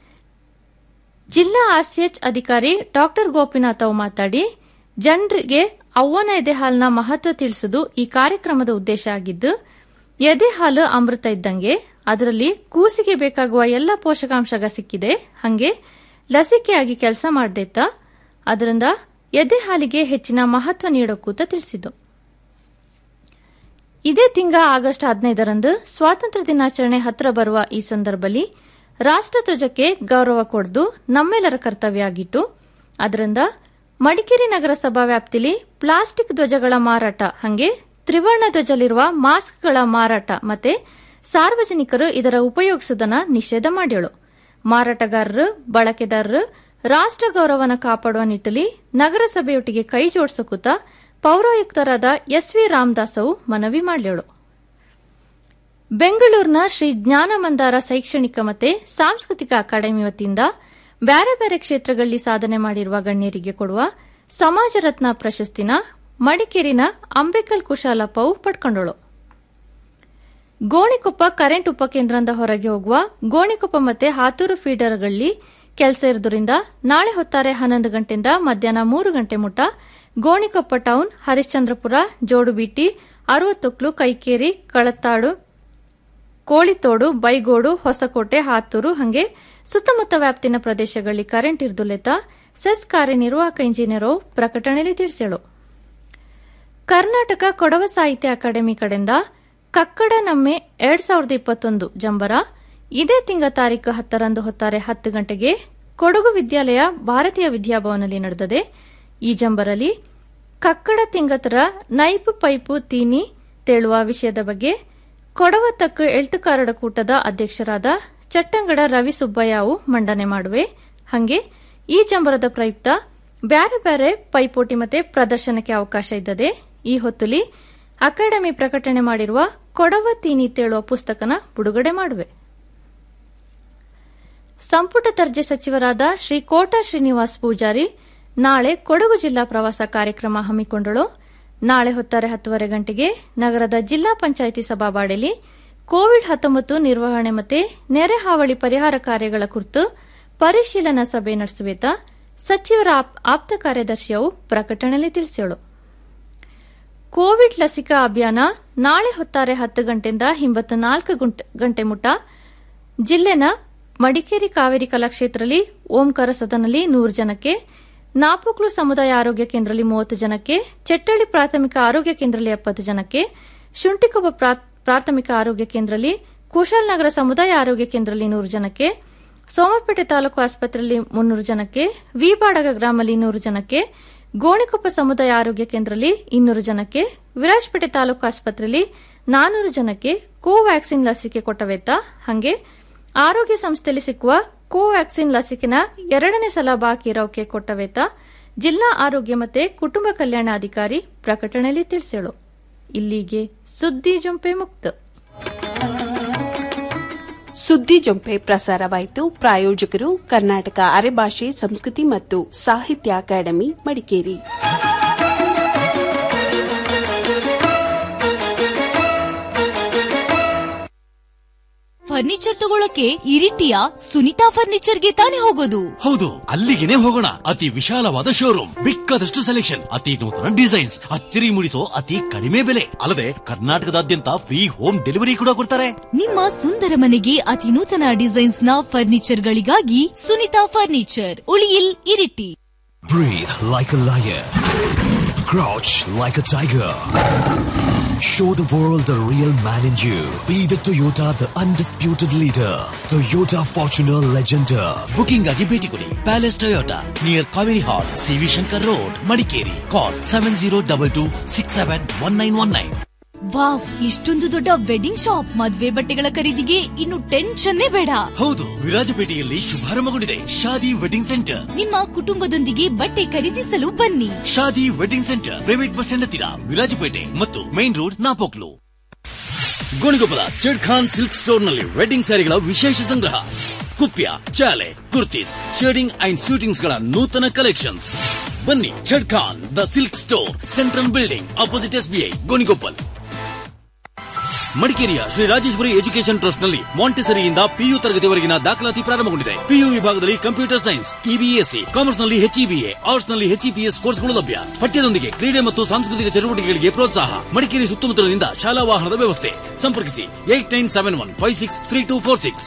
ಜಿಲ್ಲಾ ಆರ್ಸಿಎಚ್ ಅಧಿಕಾರಿ ಡಾಕ್ಟರ್ ಗೋಪಿನಾಥ್ ಅವು ಮಾತಾಡಿ ಜನರಿಗೆ ಅವ್ವನ ಎದೆ ಹಾಲಿನ ಮಹತ್ವ ತಿಳಿಸುವುದು ಈ ಕಾರ್ಯಕ್ರಮದ ಉದ್ದೇಶ ಆಗಿದ್ದು ಎದೆ ಹಾಲು ಅಮೃತ ಇದ್ದಂಗೆ ಅದರಲ್ಲಿ ಕೂಸಿಗೆ ಬೇಕಾಗುವ ಎಲ್ಲ ಪೋಷಕಾಂಶ ಸಿಕ್ಕಿದೆ ಹಂಗೆ ಲಸಿಕೆಯಾಗಿ ಕೆಲಸ ಮಾಡ್ದೆತ್ತ ಅದರಿಂದ ಎದೆ ಹಾಲಿಗೆ ಹೆಚ್ಚಿನ ಮಹತ್ವ ನೀಡೋಕೂತ ತಿಳಿಸಿದ್ದು ಇದೇ ತಿಂಗ ಆಗಸ್ಟ್ ಹದಿನೈದರಂದು ಸ್ವಾತಂತ್ರ್ಯ ದಿನಾಚರಣೆ ಹತ್ತಿರ ಬರುವ ಈ ಸಂದರ್ಭದಲ್ಲಿ ರಾಷ್ಟ್ರಧ್ವಜಕ್ಕೆ ಗೌರವ ಕೊಡದು ನಮ್ಮೆಲ್ಲರ ಕರ್ತವ್ಯ ಆಗಿತ್ತು ಅದರಿಂದ ಮಡಿಕೇರಿ ನಗರಸಭಾ ವ್ಯಾಪ್ತಿಲಿ ಪ್ಲಾಸ್ಟಿಕ್ ಧ್ವಜಗಳ ಮಾರಾಟ ಹಂಗೆ ತ್ರಿವರ್ಣ ಧ್ವಜಲಿರುವ ಮಾಸ್ಕ್ಗಳ ಮಾರಾಟ ಮತ್ತೆ ಸಾರ್ವಜನಿಕರು ಇದರ ಉಪಯೋಗಿಸುವುದನ್ನು ನಿಷೇಧ ಮಾಡ್ಯಳು ಮಾರಾಟಗಾರರು ಬಳಕೆದಾರರು ರಾಷ್ಟ್ರ ಗೌರವನ ಕಾಪಾಡುವ ನಿಟ್ಟಲ್ಲಿ ನಗರಸಭೆಯೊಟ್ಟಿಗೆ ಕೈ ಜೋಡಿಸಕೂತ ಪೌರಾಯುಕ್ತರಾದ ಎಸ್ ವಿ ರಾಮದಾಸವು ಮನವಿ ಮಾಡ್ಯಳು ಬೆಂಗಳೂರಿನ ಶ್ರೀ ಜ್ಞಾನ ಮಂದಾರ ಶೈಕ್ಷಣಿಕ ಮತ್ತೆ ಸಾಂಸ್ಕೃತಿಕ ಅಕಾಡೆಮಿ ವತಿಯಿಂದ ಬೇರೆ ಬೇರೆ ಕ್ಷೇತ್ರಗಳಲ್ಲಿ ಸಾಧನೆ ಮಾಡಿರುವ ಗಣ್ಯರಿಗೆ ಕೊಡುವ ಸಮಾಜ ರತ್ನ ಪ್ರಶಸ್ತಿನ ಮಡಿಕೇರಿನ ಅಂಬೇಕಲ್ ಕುಶಾಲಪ್ಪವು ಪಡ್ಕೊಂಡಳು ಗೋಣಿಕೊಪ್ಪ ಕರೆಂಟ್ ಉಪಕೇಂದ್ರದಿಂದ ಹೊರಗೆ ಹೋಗುವ ಗೋಣಿಕೊಪ್ಪ ಮತ್ತೆ ಹಾತೂರು ಫೀಡರ್ಗಳಲ್ಲಿ ಕೆಲಸ ಇರುವುದರಿಂದ ನಾಳೆ ಹೊತ್ತಾರೆ ಹನ್ನೊಂದು ಗಂಟೆಯಿಂದ ಮಧ್ಯಾಹ್ನ ಮೂರು ಗಂಟೆ ಮುಟ್ಟ ಗೋಣಿಕೊಪ್ಪ ಟೌನ್ ಹರಿಶ್ಚಂದ್ರಪುರ ಜೋಡುಬಿಟ್ಟಿ ಅರವತ್ತೊಕ್ಲು ಕೈಕೇರಿ ಕಳತ್ತಾಡು ಕೋಳಿತೋಡು ಬೈಗೋಡು ಹೊಸಕೋಟೆ ಹಾತೂರು ಹಂಗೆ ಸುತ್ತಮುತ್ತ ವ್ಯಾಪ್ತಿನ ಪ್ರದೇಶಗಳಲ್ಲಿ ಕರೆಂಟ್ ಇರ್ದುಲೆತ ಸೆಸ್ ಕಾರ್ಯನಿರ್ವಾಹಕ ಇಂಜಿನಿಯರ್ ಪ್ರಕಟಣೆಯಲ್ಲಿ ತಿಳಿಸ್ಯಾಳು ಕರ್ನಾಟಕ ಕೊಡವ ಸಾಹಿತ್ಯ ಅಕಾಡೆಮಿ ಕಡೆಯಿಂದ ಕಕ್ಕಡ ನಮ್ಮೆ ಎರಡ್ ಸಾವಿರದ ಇಪ್ಪತ್ತೊಂದು ಜಂಬರ ಇದೇ ತಿಂಗ ತಾರೀಕು ಹತ್ತರಂದು ಹೊತ್ತಾರೆ ಹತ್ತು ಗಂಟೆಗೆ ಕೊಡಗು ವಿದ್ಯಾಲಯ ಭಾರತೀಯ ವಿದ್ಯಾಭವನಲ್ಲಿ ನಡೆದದೆ ಈ ಜಂಬರಲ್ಲಿ ಕಕ್ಕಡ ತಿಂಗತರ ನೈಪು ಪೈಪು ತೀನಿ ತೇಳುವ ವಿಷಯದ ಬಗ್ಗೆ ಕೊಡವ ತಕ್ಕ ಎಳ್ತುಕಾರರ ಕೂಟದ ಅಧ್ಯಕ್ಷರಾದ ಚಟ್ಟಂಗಡ ರವಿ ಸುಬ್ಬಯ್ಯವು ಮಂಡನೆ ಮಾಡುವೆ ಹಂಗೆ ಈ ಜಂಬರದ ಪ್ರಯುಕ್ತ ಬ್ಯಾರೆ ಬ್ಯಾರೆ ಪೈಪೋಟಿ ಮತ್ತೆ ಪ್ರದರ್ಶನಕ್ಕೆ ಅವಕಾಶ ಇದ್ದದೆ ಈ ಹೊತ್ತುಲಿ ಅಕಾಡೆಮಿ ಪ್ರಕಟಣೆ ಮಾಡಿರುವ ಕೊಡವ ತೀನಿ ತೇಳುವ ಪುಸ್ತಕನ ಬಿಡುಗಡೆ ಮಾಡುವೆ ಸಂಪುಟ ದರ್ಜೆ ಸಚಿವರಾದ ಶ್ರೀ ಕೋಟ ಶ್ರೀನಿವಾಸ್ ಪೂಜಾರಿ ನಾಳೆ ಕೊಡಗು ಜಿಲ್ಲಾ ಪ್ರವಾಸ ಕಾರ್ಯಕ್ರಮ ಹಮ್ಮಿಕೊಂಡಳು ನಾಳೆ ಹೊತ್ತಾರೆ ಹತ್ತುವರೆ ಗಂಟೆಗೆ ನಗರದ ಜಿಲ್ಲಾ ಪಂಚಾಯಿತಿ ಸಭಾವಾಡೆಯಲ್ಲಿ ಕೋವಿಡ್ ಹತ್ತೊಂಬತ್ತು ನಿರ್ವಹಣೆ ಮತ್ತು ನೆರೆ ಹಾವಳಿ ಪರಿಹಾರ ಕಾರ್ಯಗಳ ಕುರಿತು ಪರಿಶೀಲನಾ ಸಭೆ ನಡೆಸುವೇತ ಸಚಿವರ ಆಪ್ತ ಕಾರ್ಯದರ್ಶಿಯು ಪ್ರಕಟಣೆಯಲ್ಲಿ ತಿಳಿಸ್ಯಾಳು ಕೋವಿಡ್ ಲಸಿಕಾ ಅಭಿಯಾನ ನಾಳೆ ಹೊತ್ತಾರೆ ಹತ್ತು ಗಂಟೆಯಿಂದ ಹಿಂಬತ್ತು ನಾಲ್ಕು ಗಂಟೆ ಮುಟ್ಟ ಜಿಲ್ಲೆನ ಮಡಿಕೇರಿ ಕಾವೇರಿ ಕಲಾಕ್ಷೇತ್ರದಲ್ಲಿ ಓಂಕಾರ ಸದನಲ್ಲಿ ನೂರು ಜನಕ್ಕೆ ನಾಪೋಕ್ಲು ಸಮುದಾಯ ಆರೋಗ್ಯ ಕೇಂದ್ರದಲ್ಲಿ ಮೂವತ್ತು ಜನಕ್ಕೆ ಚೆಟ್ಟಳ್ಳಿ ಪ್ರಾಥಮಿಕ ಆರೋಗ್ಯ ಕೇಂದ್ರದಲ್ಲಿ ಎಪ್ಪತ್ತು ಜನಕ್ಕೆ ಶುಂಠಿಕೊಪ್ಪ ಪ್ರಾಥಮಿಕ ಆರೋಗ್ಯ ಕೇಂದ್ರದಲ್ಲಿ ಕುಶಾಲನಗರ ಸಮುದಾಯ ಆರೋಗ್ಯ ಕೇಂದ್ರದಲ್ಲಿ ನೂರು ಜನಕ್ಕೆ ಸೋಮಪೇಟೆ ತಾಲೂಕು ಆಸ್ಪತ್ರೆಯಲ್ಲಿ ಮುನ್ನೂರು ಜನಕ್ಕೆ ವಿಬಾಡಗ ಗ್ರಾಮದಲ್ಲಿ ನೂರು ಜನಕ್ಕೆ ಗೋಣಿಕೊಪ್ಪ ಸಮುದಾಯ ಆರೋಗ್ಯ ಕೇಂದ್ರದಲ್ಲಿ ಇನ್ನೂರು ಜನಕ್ಕೆ ವಿರಾಜಪೇಟೆ ತಾಲೂಕು ಆಸ್ಪತ್ರೆಯಲ್ಲಿ ನಾನೂರು ಜನಕ್ಕೆ ಕೋವ್ಯಾಕ್ಸಿನ್ ಲಸಿಕೆ ಕೊಟ್ಟವೆತ್ತ ಹಾಗೆ ಆರೋಗ್ಯ ಸಂಸ್ಥೆಯಲ್ಲಿ ಸಿಕ್ಕುವ ಕೋವ್ಯಾಕ್ಸಿನ್ ಲಸಿಕೆನ ಎರಡನೇ ಸಲ ಬಾಕಿ ಇರೋಕೆ ಕೊಟ್ಟವೆತ್ತ ಜಿಲ್ಲಾ ಆರೋಗ್ಯ ಮತ್ತೆ ಕುಟುಂಬ ಕಲ್ಯಾಣ ಅಧಿಕಾರಿ ಪ್ರಕಟಣೆಯಲ್ಲಿ ತಿಳಿಸೇಳು ಇಲ್ಲಿಗೆ ಸುದ್ದಿ ಜೊಂಪೆ ಮುಕ್ತ ಸುದ್ದಿ ಜೊಂಪೆ ಪ್ರಸಾರವಾಯಿತು ಪ್ರಾಯೋಜಕರು ಕರ್ನಾಟಕ ಅರೆಭಾಷೆ ಸಂಸ್ಕೃತಿ ಮತ್ತು ಸಾಹಿತ್ಯ ಅಕಾಡೆಮಿ ಮಡಿಕೇರಿ ಫರ್ನಿಚರ್ ತಗೊಳಕ್ಕೆ ಇರಿಟಿಯ ಸುನಿತಾ ಫರ್ನಿಚರ್ಗೆ ತಾನೇ ಹೋಗೋದು ಹೌದು ಅಲ್ಲಿಗೆನೆ ಹೋಗೋಣ ಅತಿ ವಿಶಾಲವಾದ ಶೋರೂಮ್ ಬೇಕಾದಷ್ಟು ಸೆಲೆಕ್ಷನ್ ಅತಿ ನೂತನ ಡಿಸೈನ್ಸ್ ಅಚ್ಚರಿ ಮೂಡಿಸೋ ಅತಿ ಕಡಿಮೆ ಬೆಲೆ ಅಲ್ಲದೆ ಕರ್ನಾಟಕದಾದ್ಯಂತ ಫ್ರೀ ಹೋಮ್ ಡೆಲಿವರಿ ಕೂಡ ಕೊಡ್ತಾರೆ ನಿಮ್ಮ ಸುಂದರ ಮನೆಗೆ ಅತಿ ನೂತನ ಡಿಸೈನ್ಸ್ ನ ಫರ್ನಿಚರ್ ಗಳಿಗಾಗಿ Sunita furniture Uliyil Iritty Breathe like a lion. Crouch like a tiger. Show the world the real man in you. Be the Toyota, the undisputed leader. Toyota Fortuner Legender. Booking ಆಗಿ ಭೇಟಿ ಕೊಡಿ palace Toyota near Kaveri hall CV Shankar road Madikeri call seven zero double two six seven one nine one nine wow ಇಷ್ಟೊಂದು ದೊಡ್ಡ wedding shop ಮದ್ವೆ ಬಟ್ಟೆಗಳ ಖರೀದಿಗೆ ಇನ್ನು ಟೆನ್ಷನ್ನೇ ಬೇಡ ಹೌದು ವಿರಾಜಪೇಟೆಯಲ್ಲಿ ಶುಭಾರಂಭಗೊಂಡಿದೆ ಶಾದಿ ವೆಡ್ಡಿಂಗ್ ಸೆಂಟರ್ ನಿಮ್ಮ ಕುಟುಂಬದೊಂದಿಗೆ ಬಟ್ಟೆ ಖರೀದಿಸಲು ಬನ್ನಿ Shaadi wedding centre private bus stand ಹತ್ತಿರ ವಿರಾಜಪೇಟೆ ಮತ್ತು ಮೈನ್ ರೋಡ್ ನಾಪೋಕ್ಲು ಗೋಣಿಗೊಪ್ಪದ ಚೆಡ್ ಖಾನ್ ಸಿಲ್ಕ್ ಸ್ಟೋರ್ ನಲ್ಲಿ ವೆಡ್ಡಿಂಗ್ ಸ್ಯಾರಿಗಳ ವಿಶೇಷ ಸಂಗ್ರಹ ಕುಪ್ಯ ಚಾಲೆ ಕುರ್ತೀಸ್ ಶರ್ಟಿಂಗ್ ಅಂಡ್ ಶೂಟಿಂಗ್ಸ್ ಗಳ ನೂತನ ಕಲೆಕ್ಷನ್ಸ್ ಬನ್ನಿ ಚೆಡ್ ಖಾನ್ the silk store central building opposite SBI Gonikoppal ಮಡಿಕೇರಿಯ ಶ್ರೀ ರಾಜೇಶ್ವರಿ ಎಜುಕೇಶನ್ ಟ್ರಸ್ಟ್ ನಲ್ಲಿ ಮಾಂಟೆಸರಿಯಿಂದ ಪಿಯು ತರಗತಿವರೆಗಿನ ದಾಖಲಾತಿ ಪ್ರಾರಂಭಗೊಂಡಿದೆ ಪಿಯು ವಿಭಾಗದಲ್ಲಿ ಕಂಪ್ಯೂಟರ್ ಸೈನ್ಸ್ ಇಬಿಎಸ್ಸಿ ಕಾಮರ್ಸ್ ನಲ್ಲಿ ಎಚ್ಇಬಿಎ ಆರ್ಟ್ಸ್ ನಲ್ಲಿ ಎಚ್ಇಪಿಎಸ್ ಕೋರ್ಸ್ಗಳು ಲಭ್ಯ ಪಠ್ಯದೊಂದಿಗೆ ಕ್ರೀಡೆ ಮತ್ತು ಸಾಂಸ್ಕೃತಿಕ ಚಟುವಟಿಕೆಗಳಿಗೆ ಪ್ರೋತ್ಸಾಹ ಮಡಿಕೇರಿ ಸುತ್ತಮುತ್ತಲಿನಿಂದ ಶಾಲಾ ವಾಹನದ ವ್ಯವಸ್ಥೆ ಸಂಪರ್ಕಿಸಿ eight nine seven one five six three two four six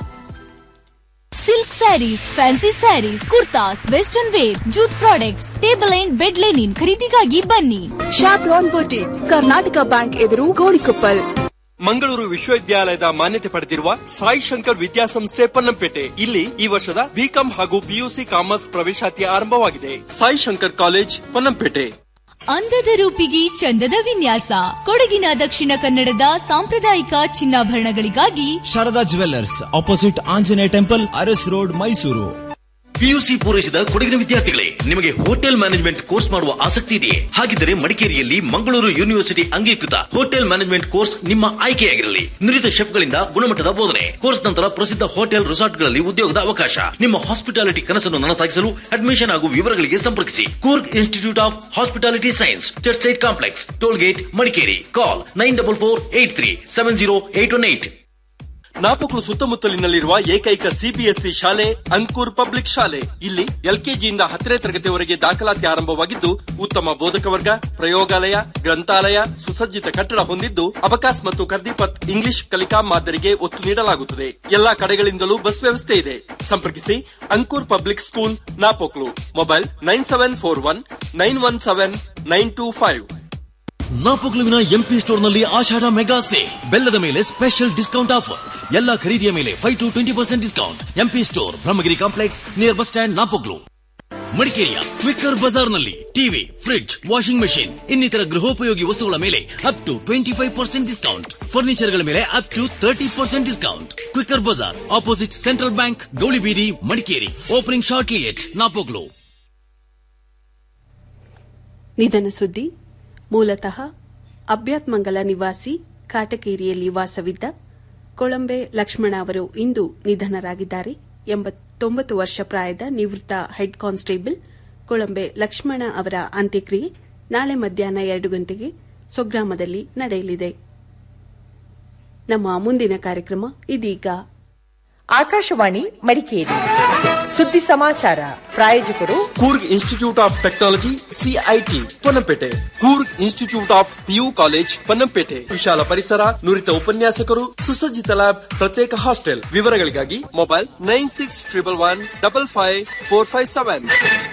silk sarees fancy sarees kurtas western wear jute products table and bed linen ಖರೀದಿಗಾಗಿ ಬನ್ನಿ ಶಾಪ್ರಾನ್ ಬೊಟಿಕ್ ಕರ್ನಾಟಕ ಬ್ಯಾಂಕ್ ಎದುರು ಗೋಣಿಕೊಪ್ಪಲ್ ಮಂಗಳೂರು ವಿಶ್ವವಿದ್ಯಾಲಯದ ಮಾನ್ಯತೆ ಪಡೆದಿರುವ ಸಾಯಿ ಶಂಕರ್ ವಿದ್ಯಾಸಂಸ್ಥೆ ಪೊನ್ನಂಪೇಟೆ ಇಲ್ಲಿ ಈ ವರ್ಷದ ಬಿಕಾಂ ಹಾಗೂ ಪಿಯುಸಿ ಕಾಮರ್ಸ್ ಪ್ರವೇಶಾತಿ ಆರಂಭವಾಗಿದೆ ಸಾಯಿ ಶಂಕರ್ ಕಾಲೇಜ್ ಪೊನ್ನಂಪೇಟೆ ಅಂದದ ರೂಪಿಗೆ ಚಂದದ ವಿನ್ಯಾಸ ಕೊಡಗಿನ ದಕ್ಷಿಣ ಕನ್ನಡದ ಸಾಂಪ್ರದಾಯಿಕ ಚಿನ್ನಾಭರಣಗಳಿಗಾಗಿ Sharada jewellers opposite Anjaneya temple Aras road Mysuru PUC ಪೂರೈಸಿದ ಕೊಡಗಿನ ವಿದ್ಯಾರ್ಥಿಗಳೇ ನಿಮಗೆ ಹೋಟೆಲ್ ಮ್ಯಾನೇಜ್ಮೆಂಟ್ ಕೋರ್ಸ್ ಮಾಡುವ ಆಸಕ್ತಿ ಇದೆಯೇ ಹಾಗಿದ್ದರೆ ಮಡಿಕೇರಿಯಲ್ಲಿ ಮಂಗಳೂರು ಯೂನಿವರ್ಸಿಟಿ ಅಂಗೀಕೃತ ಹೋಟೆಲ್ ಮ್ಯಾನೇಜ್ಮೆಂಟ್ ಕೋರ್ಸ್ ನಿಮ್ಮ ಆಯ್ಕೆಯಾಗಿರಲಿ ನುರಿತ ಶೆಫ್ಗಳಿಂದ ಗುಣಮಟ್ಟದ ಬೋಧನೆ ಕೋರ್ಸ್ ನಂತರ ಪ್ರಸಿದ್ಧ ಹೋಟೆಲ್ ರೆಸಾರ್ಟ್ಗಳಲ್ಲಿ ಉದ್ಯೋಗದ ಅವಕಾಶ ನಿಮ್ಮ ಹಾಸ್ಪಿಟಾಲಿಟಿ ಕನಸನ್ನು ನನಸಾಗಿಸಲು ಅಡ್ಮಿಷನ್ ಹಾಗೂ ವಿವರಗಳಿಗೆ ಸಂಪರ್ಕಿಸಿ Coorg institute of hospitality science church side complex toll gate Madikeri call nine double four eight three seven zero eight one eight Napoklu ಸುತ್ತಮುತ್ತಲಿನಲ್ಲಿರುವ ಏಕೈಕ ಸಿಬಿಎಸ್ಇ ಶಾಲೆ ಅಂಕೂರ್ ಪಬ್ಲಿಕ್ ಶಾಲೆ ಇಲ್ಲಿ ಎಲ್ಕೆಜಿಯಿಂದ ಹತ್ತನೇ ತರಗತಿವರೆಗೆ ದಾಖಲಾತಿ ಆರಂಭವಾಗಿದ್ದು ಉತ್ತಮ ಬೋಧಕ ವರ್ಗ ಪ್ರಯೋಗಾಲಯ ಗ್ರಂಥಾಲಯ ಸುಸಜ್ಜಿತ ಕಟ್ಟಡ ಹೊಂದಿದ್ದು ಅಬಕಾಸ್ ಮತ್ತು ಕರ್ದಿಪತ್ ಇಂಗ್ಲಿಷ್ ಕಲಿಕಾ ಮಾದರಿಗೆ ಒತ್ತು ನೀಡಲಾಗುತ್ತದೆ ಎಲ್ಲಾ ಕಡೆಗಳಿಂದಲೂ ಬಸ್ ವ್ಯವಸ್ಥೆ ಇದೆ ಸಂಪರ್ಕಿಸಿ Ankur public school Napoklu mobile nine seven four one nine one seven nine two five ನಾಪೋಕ್ಲುವಿನ ಎಂಪಿ ಸ್ಟೋರ್ ನಲ್ಲಿ ಆಷಾಢ ಮೆಗಾ ಸೇ ಬೆಲ್ಲದ ಮೇಲೆ ಸ್ಪೆಷಲ್ ಡಿಸ್ಕೌಂಟ್ ಆಫರ್ ಎಲ್ಲಾ ಖರೀದಿಯ ಮೇಲೆ five to twenty percent discount MP store Brahmagiri complex near bus stand Napoklu ಮಡಿಕೇರಿಯ ಕ್ವಿಕ್ಕರ್ ಬಜಾರ್ ನಲ್ಲಿ TV fridge washing machine ಇನ್ನಿತರ ಗೃಹೋಪಯೋಗಿ ವಸ್ತುಗಳ ಮೇಲೆ up to twenty five percent discount furniture ಗಳ ಮೇಲೆ up to thirty percent discount quicker Bazaar opposite central bank Gowlibeedi Madikeri opening shortly at Napoklu ನಿಧನ ಸುದ್ದಿ ಮೂಲತಃ ಅಭ್ಯಾತ್ಮಂಗಲ ನಿವಾಸಿ ಕಾಟಕೇರಿಯಲ್ಲಿ ವಾಸವಿದ್ದ ಕೊಳಂಬೆ ಲಕ್ಷ್ಮಣ ಅವರು ಇಂದು ನಿಧನರಾಗಿದ್ದಾರೆ ಎಂಬತ್ತೊಂಬತ್ತು ವರ್ಷ ಪ್ರಾಯದ ನಿವೃತ್ತ ಹೆಡ್ ಕಾನ್ಸ್ಟೇಬಲ್ ಕೊಳಂಬೆ ಲಕ್ಷ್ಮಣ ಅವರ ಅಂತ್ಯಕ್ರಿಯೆ ನಾಳೆ ಮಧ್ಯಾಹ್ನ ಎರಡು ಗಂಟೆಗೆ ಸ್ವಗ್ರಾಮದಲ್ಲಿ ನಡೆಯಲಿದೆ ನಮ್ಮ ಮುಂದಿನ ಕಾರ್ಯಕ್ರಮ ಇದೀಗ ಆಕಾಶವಾಣಿ ಮಡಿಕೇರಿ ಸುದ್ದಿ ಸಮಾಚಾರ ಪ್ರಾಯೋಜಕರು Coorg institute of technology CIT Ponnampet Coorg institute of PU college Ponnampet ವಿಶಾಲ ಪರಿಸರ ನುರಿತ ಉಪನ್ಯಾಸಕರು ಸುಸಜ್ಜಿತ ಲ್ಯಾಬ್ ಪ್ರತ್ಯೇಕ ಹಾಸ್ಟೆಲ್ ವಿವರಗಳಿಗಾಗಿ mobile nine six triple one double five four five seven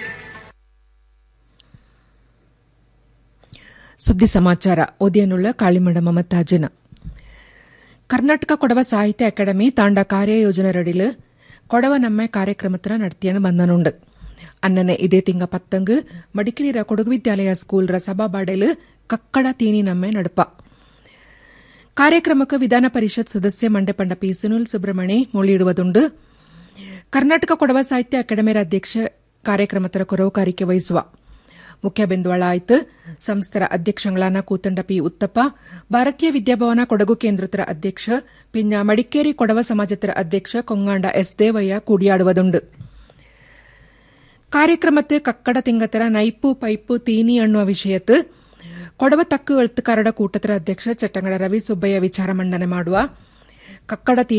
ಸುದ್ದಿ ಸಮಾಚಾರ ಓದಿಯನುಳ್ಳ ಕಾಳಿಮಂಡ ಮಮತಾಜನ ಕರ್ನಾಟಕ ಕೊಡವ ಸಾಹಿತ್ಯ ಅಕಾಡೆಮಿ ತಾಂಡ ಕಾರ್ಯಯೋಜನೆರಡಿಲು ಕೊಡವ നമ്മെ ಕಾರ್ಯಕ್ರಮത്തിന് നടത്തിയാണ് വന്നനുണ്ട് അന്നനെ ഇതേ തിങ്ക പത്തങ്ക് മടിക്കലിര കൊടകു വിദ്യാലയ സ്കൂളിര സഭാ ബാടയില് കക്കട തീനി നമ്മെ നടപ്പ ಕಾರ್ಯಕ್ರಮಕ್ಕೆ ವಿಧಾನ ಪರಿಷತ್ ಸದಸ್ಯ ಮಂಡಪಂಡ ಪಿ ಸುನಿಲ್ ಸುಬ್ರಹ್ಮಣಿ ಮொழிಯಿಡುವುದುಂಡು ಕರ್ನಾಟಕ ಕೊಡವ ಸಾಹಿತ್ಯ ಅಕಾಡೆಮಿಯ ಅಧ್ಯಕ್ಷ ಕಾರ್ಯಕ್ರಮತರ ಕೊರವುಕಾರಿಕೆ ವಹಿಸುವ ಮುಖ್ಯ ಬಿಂದುವಳ ಆಯ್ತು ಸಂಸ್ಥರ ಅಧ್ಯಕ್ಷಗಳಾನ ಕೂತಂಡ ಪಿ ಉತ್ತಪ್ಪ ಭಾರತೀಯ ವಿದ್ಯಾಭವನ ಕೊಡಗು ಕೇಂದ್ರತರ ಅಧ್ಯಕ್ಷ ಪಿಂಜ ಮಡಿಕೇರಿ ಕೊಡವ ಸಮಾಜತರ ಅಧ್ಯಕ್ಷ ಕೊಂಗಾಂಡ ಎಸ್ ದೇವಯ್ಯ ಕೂಡಿಯಾಡುವುದುಂಡು ಕಾರ್ಯಕ್ರಮത്തെ ಕಕ್ಕಡ ತಿಂಗತರ ನೈಪು ಪೈಪು ತೀನಿ ಅನ್ನುವ ವಿಷಯത്ത് ಕೊಡವ ತಕ್ಕು ಎಳುತ್ತುಕಾರರ ಕೂಟತರ ಅಧ್ಯಕ್ಷ ಚಟ್ಟಂಗಡ ರವಿ ಸುಬ್ಬಯ್ಯ ವಿಚಾರ ಮಂಡನೆ ಮಾಡುವ ಕಕ್ಕಡ